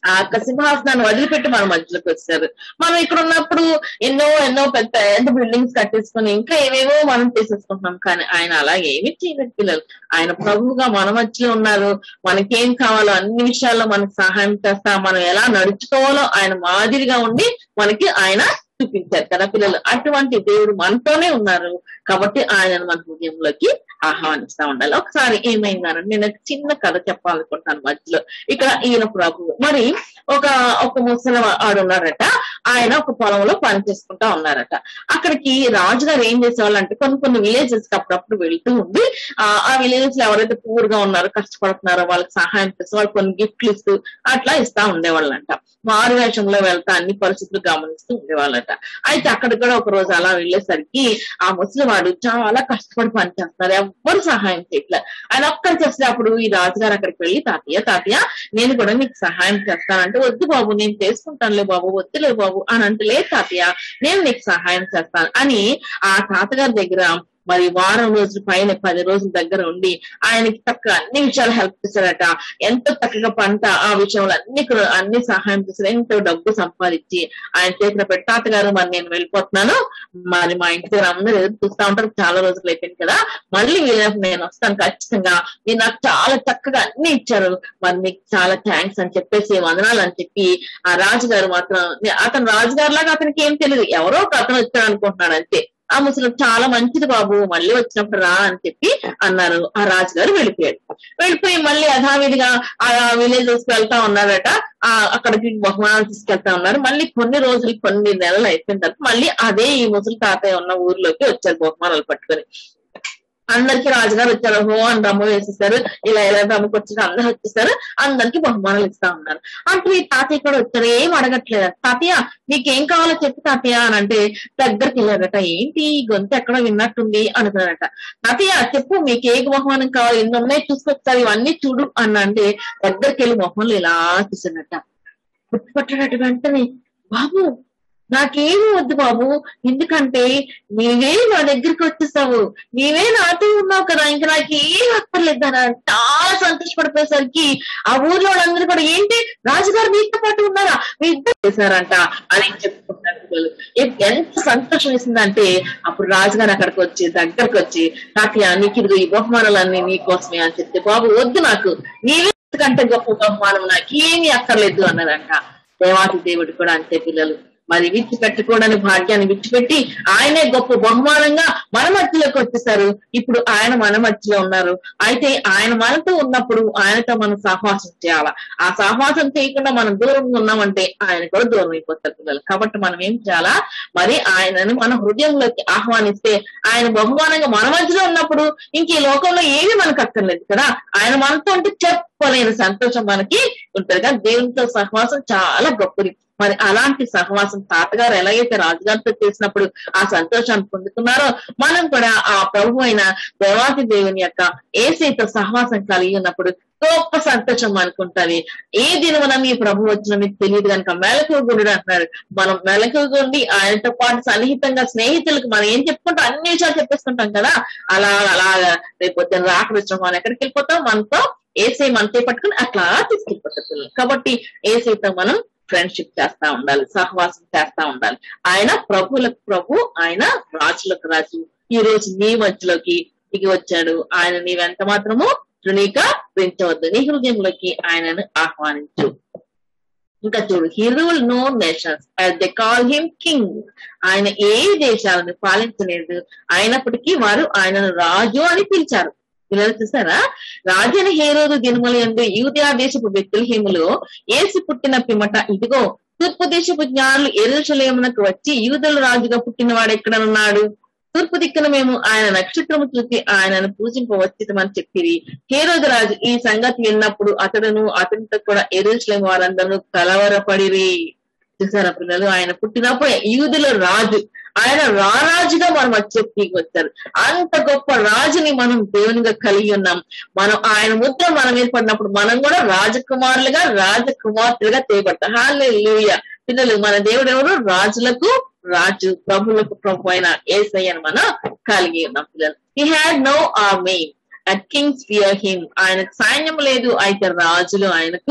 ఆ యొక్క సింహాసనాన్ని వదిలిపెట్టి మన మధ్యలోకి వచ్చారు మనం ఇక్కడ ఉన్నప్పుడు ఎన్నో ఎన్నో పెద్ద పెద్ద బిల్డింగ్స్ కట్టేసుకొని ఇంకా ఏవేవో మనం చేసేసుకుంటున్నాం కానీ ఆయన అలా ఏమి చేయలేదు పిల్లలు ఆయన ప్రభువుగా మన మధ్యలో ఉన్నారు మనకేం కావాలో అన్ని విషయాల్లో మనకు సహాయం చేస్తా మనం ఎలా నడుచుకోవాలో ఆయన మాదిరిగా ఉండి మనకి ఆయన చూపించారు కదా పిల్లలు అటువంటి దేవుడు మనతోనే ఉన్నారు కాబట్టి ఆయనను మన హృదయంలోకి ఆహ్వానిస్తా ఉండాలి ఒకసారి ఏమైందనంటే నేను ఒక చిన్న కథ చెప్పాలనుకుంటాను మధ్యలో ఇక్కడ ఈయన ప్రభు మరి ఒక ఒక ముసలి ఆడు ఉన్నారట ఆయన ఒక పొలంలో పని చేసుకుంటా ఉన్నారట అక్కడికి రాజుగారు ఏం చేసేవాళ్ళంటే కొన్ని కొన్ని విలేజెస్ కి అప్పుడప్పుడు వెళ్తూ ఉండి ఆ ఆ విలేజెస్ లో ఎవరైతే పూర్ గా ఉన్నారో కష్టపడుతున్నారో వాళ్ళకి సహాయం చేస్తూ వాళ్ళు కొన్ని గిఫ్ట్లు ఇస్తూ అట్లా ఇస్తా ఉండేవాళ్ళంట మారు వేషంలో వెళ్తా అన్ని పరిస్థితులు గమనిస్తూ ఉండేవాళ్ళట అయితే అక్కడ కూడా ఒక రోజు అలా వెళ్ళేసరికి ఆ ముసలివాడు చాలా కష్టపడి పని చేస్తున్నారు ఎవ్వరు సహాయం చేయట్లే ఆయన ఒక్కరు చేసేటప్పుడు ఈ రాజుగారు అక్కడికి వెళ్ళి తాతయ్య తాతయ్య నేను కూడా నీకు సహాయం చేస్తానంటే వద్దు బాబు నేను చేసుకుంటానులే బాబు వద్దులే బాబు అని అంటే లేదు తాతయ్య నేను నీకు సహాయం చేస్తాను అని ఆ తాతగారి దగ్గర మరి వారం రోజుల పైన పది రోజుల దగ్గర ఉండి ఆయనకి తక్క అన్ని విషయాలు హెల్ప్ చేశారట ఎంతో చక్కగా పంట ఆ విషయంలో అన్ని కూడా అన్ని సహాయం చేశారు ఎంతో డబ్బు సంపాదించి ఆయన చేసిన పెట్టి తాతగారు మరి నేను వెళ్ళిపోతున్నాను మరి మా ఇంటి దగ్గర అందరూ ఎదురు చూస్తా ఉంటారు చాలా రోజులు అయిపోయింది కదా మళ్ళీ వెళ్ళినప్పుడు నేను వస్తాను ఖచ్చితంగా మీరు నాకు చాలా చక్కగా అన్ని ఇచ్చారు మరి మీకు చాలా థ్యాంక్స్ అని చెప్పేసి వందనాలు అని చెప్పి ఆ రాజుగారు మాత్రం అతను రాజుగారు లాగా అతనికి ఏం తెలియదు ఎవరో ఒక అతను వచ్చాడు అనుకుంటున్నాడు అంతే ఆ ముసలి చాలా మంచిది బాబు మళ్ళీ వచ్చినప్పుడు రా అని చెప్పి అన్నారు ఆ రాజుగారు వెళ్ళిపోయాడు వెళ్ళిపోయి మళ్ళీ యథావిధిగా ఆ విలేజెస్ వెళ్తా ఉన్నారట ఆ అక్కడికి బహుమానాలు తీసుకెళ్తా ఉన్నారు మళ్ళీ కొన్ని రోజులు కొన్ని నెలలు అయిపోయిన తర్వాత మళ్ళీ అదే ఈ ముసలి తాతయ్య ఉన్న ఊర్లోకి వచ్చారు బహుమానాలు పట్టుకొని అందరికి రాజుగారు వచ్చారు హో అని రమ్మ వేసేసారు ఇలా ఇలా రమ్మకి వచ్చారు అందరు వచ్చేసారు అందరికి బహుమానాలు ఇస్తా ఉన్నారు అంటే ఈ తాతయ్య కూడా వచ్చారు ఏం అడగట్లేదు తాతయ్య నీకేం కావాలో చెప్పు తాతయ్య అని అంటే దగ్గరికి వెళ్ళారట ఏంటి ఈ గొంతు ఎక్కడో విన్నట్టుంది అనుకున్నారట తాతయ్య చెప్పు మీకు ఏ బహుమానం కావాలి ఎన్ని ఉన్నాయి చూసుకొచ్చారు ఇవన్నీ చూడు అని అంటే దగ్గరికి వెళ్ళి మొహంలో ఇలా చూసినట్ట గుర్తుపట్టాడట వెంటనే బాబు నాకేమి వద్దు బాబు ఎందుకంటే నీవే నా దగ్గరికి వచ్చేసావు నీవే నాతో ఉన్నావు కదా ఇంకా నాకు ఏం అక్కర్లేదు అని చాలా సంతోషపడిపోయేసరికి ఆ ఊర్లో వాళ్ళందరూ కూడా ఏంటి రాజుగారు మీతో పాటు ఉన్నారా మీ ఇద్దరు చేశారంట అని చెప్పుకుంటారు పిల్లలు ఎ- ఎంత సంతోషం వేసిందంటే అప్పుడు రాజుగారు అక్కడికి వచ్చి దగ్గరకు వచ్చి తాతయ్య నీకు ఇదిగో ఈ బహుమానాలన్నీ నీకోసమే అని చెప్తే బాబు వద్దు నాకు నీవే కంటే గొప్ప బహుమానం నాకు ఏమీ అక్కర్లేదు అన్నదంట దేవాతి దేవుడు కూడా అంతే పిల్లలు మరి విడిచిపెట్టుకోవడానికి భాగ్యాన్ని విడిచిపెట్టి ఆయనే గొప్ప బహుమానంగా మన మధ్యలోకి వచ్చేసారు ఇప్పుడు ఆయన మన మధ్యలో ఉన్నారు అయితే ఆయన మనతో ఉన్నప్పుడు ఆయనతో మనం సహవాసం చేయాలా ఆ సహవాసం చేయకుండా మనం దూరంగా ఉన్నామంటే ఆయన కూడా దూరం అయిపోతారు పిల్లలు కాబట్టి మనం ఏం చేయాలా మరి ఆయనను మన హృదయంలోకి ఆహ్వానిస్తే ఆయన బహుమానంగా మన మధ్యలో ఉన్నప్పుడు ఇంక ఈ లోకంలో ఏమీ మనకు అక్కర్లేదు కదా ఆయన మనతో ఉంటే చెప్పలేని సంతోషం మనకి ఉంటది కదా దేవునితో సహవాసం చాలా గొప్పది మరి అలాంటి సహవాసం తాతగారు ఎలాగైతే రాజుగారితో చేసినప్పుడు ఆ సంతోషాన్ని పొందుతున్నారో మనం కూడా ఆ ప్రభు అయిన దేవాతి దేవుని యొక్క ఏసైతో సహవాసం కలిగి ఉన్నప్పుడు గొప్ప సంతోషం మనకు ఉంటది ఏ దినమున మీ ప్రభు వచ్చిన మీకు తెలియదు కనుక మెలకువగుడు అంటున్నారు మనం మెలకువగుండి ఆయనతో పాటు సన్నిహితంగా స్నేహితులకు మనం ఏం చెప్పుకుంటాం అన్ని విషయాలు చెప్పేసుకుంటాం కదా అలా అలా రేపు పొద్దున్న రాకరించడం మనం ఎక్కడికి వెళ్ళిపోతాం మనతో ఏసై మనతో పట్టుకుని అట్లా తీసుకెళ్ళిపోతారు పిల్లలు కాబట్టి ఏసైతో మనం ఫ్రెండ్షిప్ చేస్తా ఉండాలి సహవాసం చేస్తా ఉండాలి ఆయన ప్రభువులకు ప్రభు ఆయన రాజులకు రాజు ఈ రోజు నీ మధ్యలోకి దిగి వచ్చాడు ఆయన నీవెంత మాత్రము తృణీకరించవద్దు నీ హృదయంలోకి ఆయనను ఆహ్వానించు ఇంకా చూడు he rule no nations they call him king ఆయన ఏ దేశాలను పాలించలేదు అయినప్పటికీ వారు ఆయనను రాజు అని పిలిచారు పిల్లలు చూసారా రాజని హేరోదు దినముల యందు యూదయా దేశపు బెత్తులహేములో ఏసి పుట్టిన పిమ్మట ఇదిగో తూర్పు దేశపు జ్ఞానులు ఎరుషలేమునకు వచ్చి యూదుల రాజుగా పుట్టినవాడు ఎక్కడనున్నాడు తూర్పు దిక్కున మేము ఆయన నక్షత్రము చూసి ఆయనను పూజింపవచ్చితమని చెప్పిరి హేరోదు రాజు ఈ సంగతి విన్నప్పుడు అతడును అతనితో కూడా ఎరుషలేము వారందరూ కలవరపడిరి చూసారా పిల్లలు ఆయన పుట్టినప్పుడు యూదుల రాజు ఆయన రారాజుగా మనం వచ్చి వచ్చారు అంత గొప్ప రాజుని మనం దేవునిగా కలిగి ఉన్నాం మనం ఆయన ముద్ర మనం ఏర్పడినప్పుడు మనం కూడా రాజకుమారులుగా రాజకుమార్తెలుగా చేయబడతాం హాలే పిల్లలు మన దేవుడు ఎవరు రాజులకు రాజు ప్రభులకు ప్రభు అయిన ఏసయ్యను మనం కలిగి ఉన్నాం పిల్లలు he had no army at kings fear him ఆయనకు సైన్యం లేదు అయితే రాజులు ఆయనకు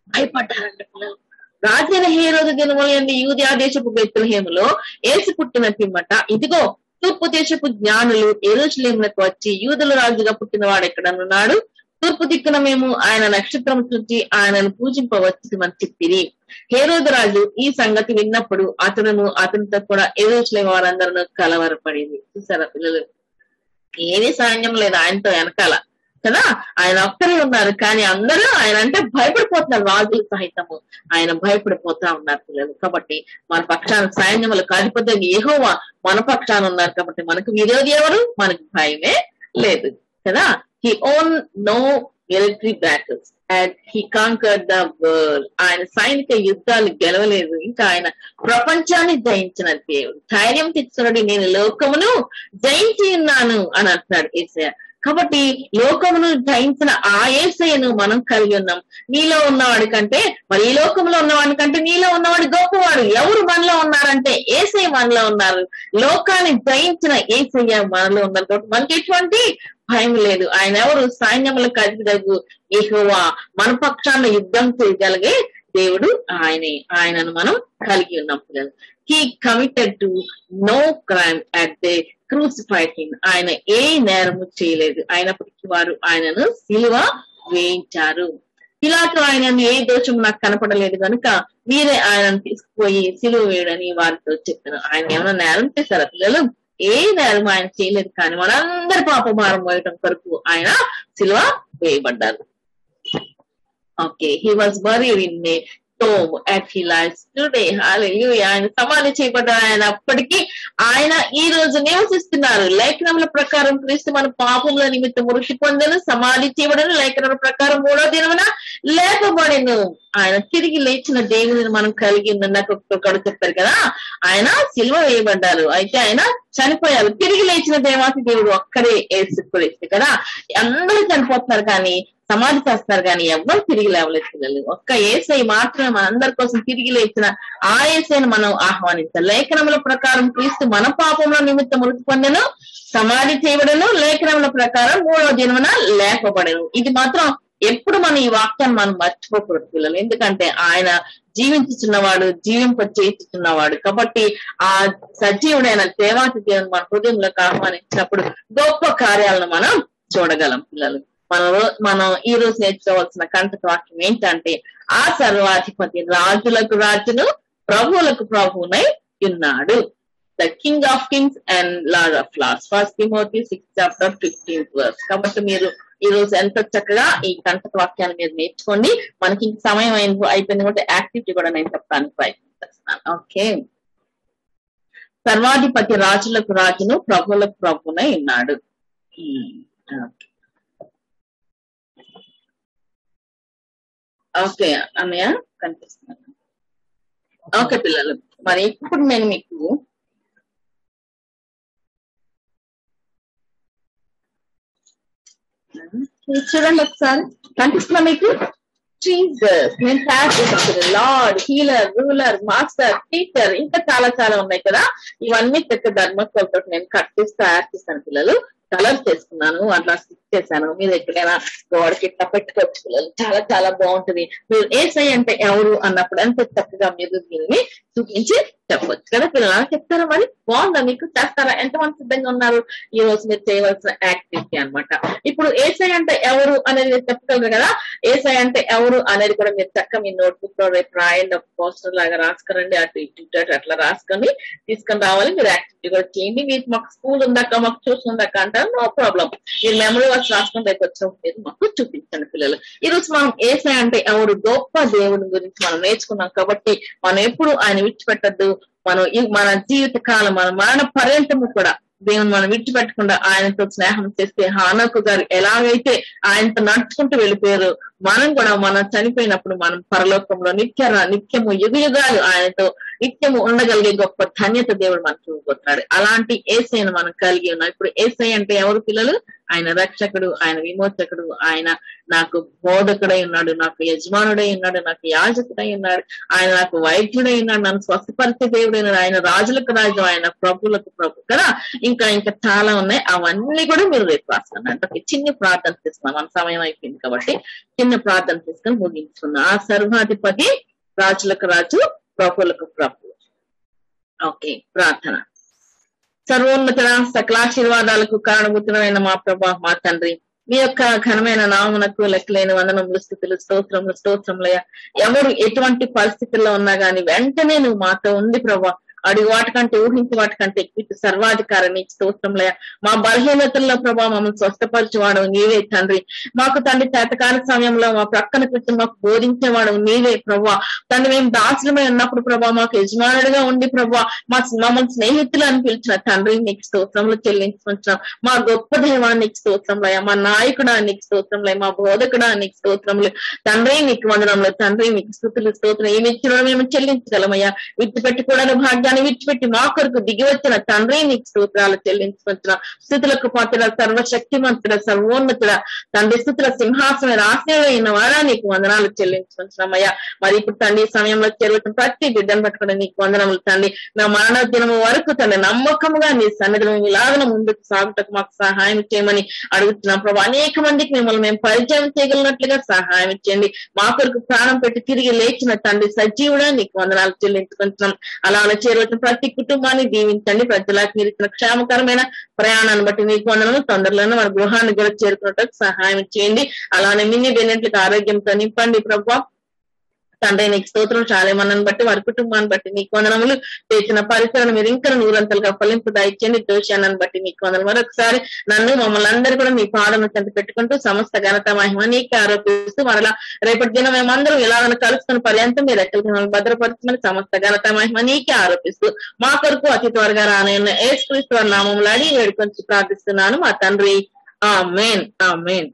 భయపడ్డారంట పిల్లలు రాజైన హేరోదు దినములండి యూదియా దేశపు బెత్లహేములో ఏసు పుట్టిన పిమ్మట ఇదిగో తూర్పు దేశపు జ్ఞానులు ఎరుషులేములకు వచ్చి యూదుల రాజుగా పుట్టిన వాడు ఎక్కడనున్నాడు తూర్పు దిక్కున మేము ఆయన నక్షత్రం చూచి ఆయనను పూజింపవచ్చు అని చెప్పిరి హేరోదు రాజు ఈ సంగతి విన్నప్పుడు అతడును అతనితో కూడా ఎరుషులేం వారందరూ కలవరపడింది చూసారా పిల్లలు ఏది సైన్యం లేదు ఆయనతో వెనకాల కదా ఆయన ఒక్కరే ఉన్నారు కానీ అందరూ ఆయన అంటే భయపడిపోతున్నారు రాజులు సహితము ఆయన భయపడిపోతా ఉన్నారు పిల్లలు కాబట్టి మన పక్షాన సైన్యములకు అధిపతి ఏహోవా మన పక్షాన ఉన్నారు కాబట్టి మనకు విరోధి ఎవరు మనకు భయమే లేదు కదా he own no military battles and he conquer the world ఆయన సైనిక యుద్ధాలు గెలవలేదు ఇంకా ఆయన ప్రపంచాన్ని జయించిన దేవుడు ధైర్యం తెచ్చుకున్నాడు నేను లోకమును జయించి ఉన్నాను అని అంటున్నాడు ఏసయ్య కాబట్టి లోకమును జయించిన ఆ ఏసయ్యను మనం కలిగి ఉన్నాం నీలో ఉన్నవాడి కంటే మరి ఈ లోకంలో ఉన్నవాడి కంటే నీలో ఉన్నవాడు గొప్పవాడు ఎవరు మనలో ఉన్నారంటే ఏసయ్య మనలో ఉన్నారు లోకాన్ని జయించిన ఏసయ్య మనలో ఉన్నారు కాబట్టి మనకి ఎటువంటి భయం లేదు ఆయన ఎవరు సైన్యములకు అధిపతగు యెహోవా మన పక్షాన యుద్ధం చేయగలిగే దేవుడు ఆయనే ఆయనను మనం కలిగి ఉన్నాం పిల్లలు he committed to no crime at they crucified him ఆయన ఏ నేరము చేయలేదు అయినప్పటికీ వారు ఆయనను సిలువ వేయించారు ఇలాతో ఆయనను ఏ దోషం నాకు కనపడలేదు కనుక మీరే ఆయనను తీసుకుపోయి సిలువ వేయడని వారితో చెప్పారు ఆయన ఏమైనా నేరం చేశారా పిల్లలు ఏ నేరం ఆయన చేయలేదు కానీ మనందరి పాప భారం మోయటం కొరకు ఆయన సిలువ వేయబడ్డారు okay he was buried in a tomb at he life today హల్లెలూయా ఆయన సమాధి చేయబడ్డారు ఆయన అప్పటికి ఆయన ఈ రోజు నివసిస్తున్నారు లేఖనముల ప్రకారం క్రీస్తు మన పాపముల నిమిత్తం మృతి పొందను సమాధి చేయబడను లేఖనముల ప్రకారం మూడో దినమున లేపబడెను ఆయన తిరిగి లేచిన దేవుని మనం కలిగి ఉందని నాకు ఒకడు చెప్పారు కదా ఆయన సిల్వ వేయబడ్డారు అయితే ఆయన చనిపోయారు తిరిగి లేచిన దేవాసి దేవుడు ఒక్కడే ఏసుక్రీస్తు కదా అందరూ చనిపోతున్నారు కానీ సమాధి చేస్తున్నారు కానీ ఎవ్వరు తిరిగి లేవలేదు పిల్లలు ఒక్క ఏసై మాత్రమే మనందరి కోసం తిరిగి లేచిన ఆ ఏసైని మనం ఆహ్వానించాలి లేఖనముల ప్రకారం క్రీస్తు మన పాపంలో నిమిత్తం మృతి పొందెను సమాధి చేయబడను లేఖనముల ప్రకారం మూడవ దినమున లేపబడను ఇది మాత్రం ఎప్పుడు మనం ఈ వాక్యాన్ని మనం మర్చిపోకూడదు పిల్లలు ఎందుకంటే ఆయన జీవించుచున్నవాడు జీవింప చేస్తున్నవాడు కాబట్టి ఆ సజీవుడైన దేవాతి దేవుని మన హృదయంలోకి ఆహ్వానించినప్పుడు గొప్ప కార్యాలను మనం చూడగలం పిల్లలు మనం మనం ఈ రోజు నేర్చుకోవాల్సిన కంటక వాక్యం ఏంటంటే ఆ సర్వాధిపతి రాజులకు రాజును ప్రభువులకు ప్రభువునై ఉన్నాడు the king of kings and lord of lords first Timothy six chapter fifteenth verse కాబట్టి మీరు ఈ రోజు ఎంత చక్కగా ఈ కంటక వాక్యాన్ని మీరు నేర్చుకోండి మనకి ఇంక సమయం అయింది అయిపోయింది కూడా యాక్టివిటీ కూడా నేను చెప్పడానికి ప్రయత్నం చేస్తున్నాను ఓకే సర్వాధిపతి రాజులకు రాజును ప్రభువులకు ప్రభువునై ఉన్నాడు ఓకే ఓకే అన్నయ్య కనిపిస్తున్నాను ఓకే పిల్లలు మరి ఇప్పుడు నేను మీకు ఇది చూడండి ఒకసారి కనిపిస్తున్నా మీకు జీసస్ నేను తయారు చేసాను lord healer ruler master teacher ఇంకా చాలా చాలా ఉన్నాయి కదా ఇవన్నీ పెద్ద ధర్మస్థలతో నేను కట్ చేసి తయారు చేశాను పిల్లలు కలర్ చేసుకున్నాను అట్లా స్టిచ్ చేశాను మీరు ఎక్కడైనా గోడకి ఇట్లా పెట్టుకోవచ్చు పిల్లలు చాలా చాలా బాగుంటుంది మీరు ఏసై అంటే ఎవరు అన్నప్పుడు ఎంత చక్కగా మీరు దీనిని చూపించి చెప్పొచ్చు కదా పిల్లలు చెప్తారా మరి బాగుందా మీకు చేస్తారా ఎంతమంది సిద్ధంగా ఉన్నారు ఈ రోజు మీరు చేయవలసిన యాక్టివిటీ అన్నమాట ఇప్పుడు ఏసై అంటే ఎవరు అనేది మీరు చెప్పగలరు కదా ఏసై అంటే ఎవరు అనేది కూడా మీరు చక్క మీ నోట్బుక్ లో రేపు రాయండి ఒక పోస్టర్ లాగా రాసుకురండి అటు ఇటు ఇటు అటు అట్లా రాసుకొని తీసుకొని రావాలి మీరు యాక్టివిటీ కూడా చేయండి మీకు మాకు స్కూల్ ఉందాక మాకు ట్యూషన్ ఉందాక అంటారు నో ప్రాబ్లం మీరు మెమరీ వర్క్స్ రాసుకొని రేపు వచ్చినప్పుడు మీరు మాకు చూపించండి పిల్లలు ఈ రోజు మనం ఏసై అంటే ఎవరు గొప్ప దేవుని గురించి మనం నేర్చుకున్నాం కాబట్టి మనం ఎప్పుడు ఆయన విడిచిపెట్టద్దు మనం ఈ మన జీవిత కాలం మన మరణ పర్యంతము కూడా దేవుని మనం విడిచిపెట్టకుండా ఆయనతో స్నేహం చేస్తే హానకు గారు ఎలాగైతే ఆయనతో నడుచుకుంటూ వెళ్ళిపోయారు మనం కూడా మనం చనిపోయినప్పుడు మనం పరలోకంలో నిత్య నిత్యము యుగ యుగాలు ఆయనతో నిత్యము ఉండగలిగే గొప్ప ధన్యత దేవుడు మనకు ఇవ్వబోతున్నాడు అలాంటి ఏసైను మనం కలిగి ఉన్నాం ఇప్పుడు ఏసై అంటే ఎవరు పిల్లలు ఆయన రక్షకుడు ఆయన విమోచకుడు ఆయన నాకు బోధకుడై ఉన్నాడు నాకు యజమానుడై ఉన్నాడు నాకు యాజకుడై ఉన్నాడు ఆయన నాకు వైద్యుడై ఉన్నాడు నన్ను స్వస్థపరిచే దేవుడై ఉన్నాడు ఆయన రాజులకు రాజు ఆయన ప్రభులకు ప్రభు కదా ఇంకా ఇంకా చాలా ఉన్నాయి అవన్నీ కూడా మీరు రేపు రాసుకోండి అంటే ఒక చిన్న ప్రార్థన చేస్తున్నాం మన సమయం అయిపోయింది కాబట్టి చిన్న చిన్న ప్రార్థన తీసుకొని ముగించుకుందాం ఆ సర్వాధిపతి రాజులకు రాజు ప్రభులకు ప్రభు ఓకే ప్రార్థన సర్వోన్నత సకలాశీర్వాదాలకు కారణభూతులైన మా ప్రభా మా తండ్రి మీ యొక్క ఘనమైన నామునకు లెక్కలేని వందనములు స్థితులు స్తోత్రములు స్తోత్రములయ్య ఎవరు ఎటువంటి పరిస్థితుల్లో ఉన్నా గాని వెంటనే నువ్వు మాతో ఉంది ప్రభా అడిగి వాటికంటే ఊహించి వాటికంటే ఎక్కువ సర్వాధికారం నీకు స్తోత్రంలయ మా బలహీనతల్లో ప్రభా మమ్మల్ని స్వస్థపరిచేవాడు నీవే తండ్రి మాకు తండ్రి చేతకాల సమయంలో మా ప్రక్కన కూర్చొని మాకు బోధించేవాడు నీవే ప్రభా తండ్రి మేము దాసులమై ఉన్నప్పుడు ప్రభా మాకు యజమానుడిగా ఉండి ప్రభా మా మమ్మల్ని స్నేహితులు అని పిలిచిన తండ్రి నీకు స్తోత్రములు చెల్లించుకుంటున్నాం మా గొప్ప దైవానికి స్తోత్రంలయ మా నాయకుడా నీకు స్తోత్రంలయ మా బోధకుడా నీకు స్తోత్రములు తండ్రి నీకు వందనంలో తండ్రి నీకు స్థుతులు స్తోత్రం ఏమి ఇచ్చినా మేము చెల్లించగలమయ్యా విడిచిపెట్టి కూడా భాగ్యాన్ని విడిచిపెట్టి మా కొరకు దిగి వచ్చిన తండ్రి నీకు స్తోత్రాలు చెల్లించుకుంటున్న స్థుతులకు పాత్ర సర్వశక్తిమంతుడ సర్వోన్నతుడ తండ్రి స్థుతుల సింహాసన ఆశ్రయమైన వారా నీకు వందనాలు చెల్లించుకుంటున్నామయ్యా మరి ఇప్పుడు తండ్రి ఈ సమయంలో చేరుతున్న ప్రతి బిడ్డను పట్టుకుని నీకు వందనములు తండ్రి నా మరణ దినము వరకు తండ్రి నమ్మకముగా నీ సన్నిధిలో ఇలాగన ముందుకు సాగుటకు మాకు సహాయం చేయమని అడుగుతున్నాం ప్రభు అనేక మందికి మిమ్మల్ని మేము పరిచయం చేయగలిగినట్లుగా సహాయం చేయండి మా కొరకు ప్రాణం పెట్టి తిరిగి లేచిన తండ్రి సజీవుడా నీకు వందనాలు చెల్లించుకుంటున్నాం అలానే చేరువచ్చిన ప్రతి కుటుంబాన్ని దీవించండి ప్రజలకు మీరు ఇచ్చిన క్షేమకరమైన ప్రయాణాన్ని బట్టి నీకు వందనలు తొందరలోనే మన గృహాన్ని కూడా చేరుకున్నట్టు సహాయం చేయండి అలానే మిన్ని బెన్నెట్లకు ఆరోగ్యంతో నింపండి ప్రభు తండ్రి నీకు స్తోత్రం చాలేమన్నని బట్టి వారి కుటుంబాన్ని బట్టి నీకు వందనములు చేసిన పరిసరాలు మీరు ఇంకా నూరంతలుగా ఫలింపు దయచేయండి దోషాన్ని బట్టి నీకు వందనం మరొకసారి నన్ను మమ్మల్ని అందరూ కూడా మీ పాదం చెంత పెట్టుకుంటూ సమస్త ఘనత మహిమ నీకు ఆరోపిస్తూ మరలా రేపటి దినం మేమందరం ఇలా కలుసుకున్న పర్యంతం మీరు ఎక్కడికి మమ్మల్ని భద్రపరచమని సమస్త ఘనత మహిమ నీకే ఆరోపిస్తూ మా కొరకు అతి త్వరగా రానయ్య ఏసుక్రీస్తు వారి నామములు అడిగి వేడుకొని ప్రార్థిస్తున్నాను మా తండ్రి ఆ మేన్ ఆ మేన్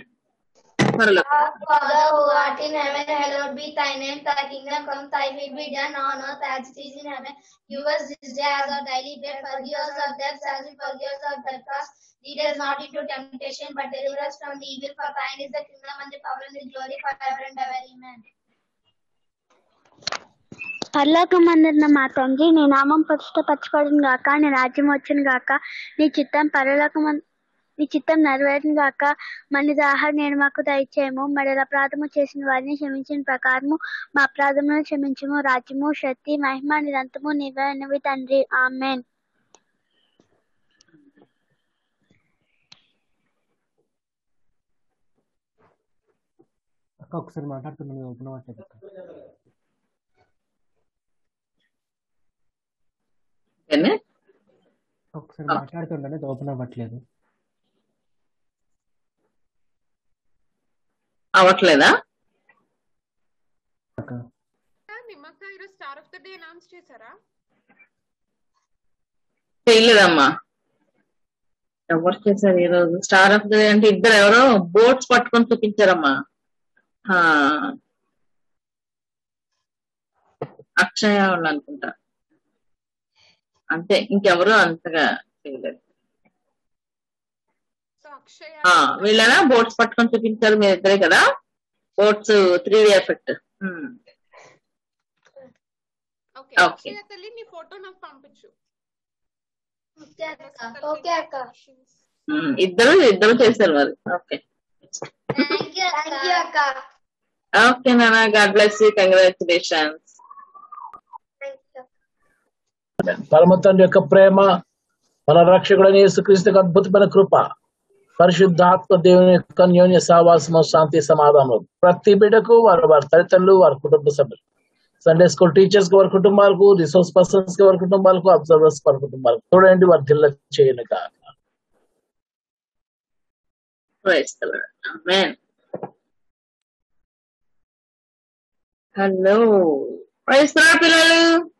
మరలా Our Father who art in heaven, hallowed be thy name. Thy kingdom come, thy will be done on earth as it is in heaven. Give us this day as our daily bread. Forgive us our debts as we forgive us our debtors. Lead us not into temptation, but deliver us from the evil. For thine is the kingdom and the power and the glory forever and ever. Amen. పరలోకమందున్న మా తండ్రి నీ నామం ప్రతిష్టపరచబడిన గాక నీ రాజ్యం వచ్చిన గాక నీ చిత్తం పరలోకమం నీ చిత్తం నెరవేరిన గాక మన ఆహార నేను మాకు దయచేయము మరి అపరాధము చేసిన వారిని క్షమించిన ప్రకారము మా అపరాధములను క్షమించము రాజ్యము శక్తి మహిమ నిరంతము నీవే నువ్వు తండ్రి ఆమెన్ అక్క ఒకసారి మాట్లాడుతున్నాను ఓపెన్ అవ్వట్లేదు అక్క ఏనే? ఒకసారి మాట్లాడుతుంటే ఓపెన్ అవ్వట్లేదు అవట్లేదా అక్క నిమ్మక్క ఈరోజు star of the day announce చేశారా చేయలేదమ్మా ఎవరు చేశారు ఈ రోజు స్టార్ ఆఫ్ ద డే అంటే ఇద్దరు ఎవరో బోట్స్ పట్టుకొని చూపించారమ్మా ఆ, అక్షయ వాళ్ళు అనుకుంటా అంతే ఇంకెవరు అంతగా చేయలేదు సో అక్షయ ఆ, వీళ్ళనా బోట్స్ పట్టుకొని చూపించారు మీరు ఇద్దరే కదా boats three D effect okay okay Akshaya తల్లి నీ ఫోటో నాకు పంపించు ఓకే అక్క ఇద్దరు ఇద్దరు చేశారు మరి okay thank you thank you అక్క ఓకే నాన్న గాడ్ బ్లెస్ యూ కంగ్రాచులేషన్స్ పరమ తండ్రి యొక్క ప్రేమ మన రక్షకుడని యేసుక్రీస్తు అద్భుతమైన కృప పరిశుద్ధాత్మ దేవుని యొక్క అన్యోన్య సావాసము శాంతి సమాధానం ప్రతి బిడ్డకు వారి వారి తల్లిదండ్రులు వారి కుటుంబ సభ్యులు సండే స్కూల్ టీచర్స్ కి వారి కుటుంబాలకు రిసోర్స్ పర్సన్స్ కి వారి కుటుంబాలకు అబ్జర్వర్స్ వారి కుటుంబాలకు చూడండి వారి దిల్ల చేయను కాక Praise the Lord. Amen. Hello. Praise the Lord, పిల్లలు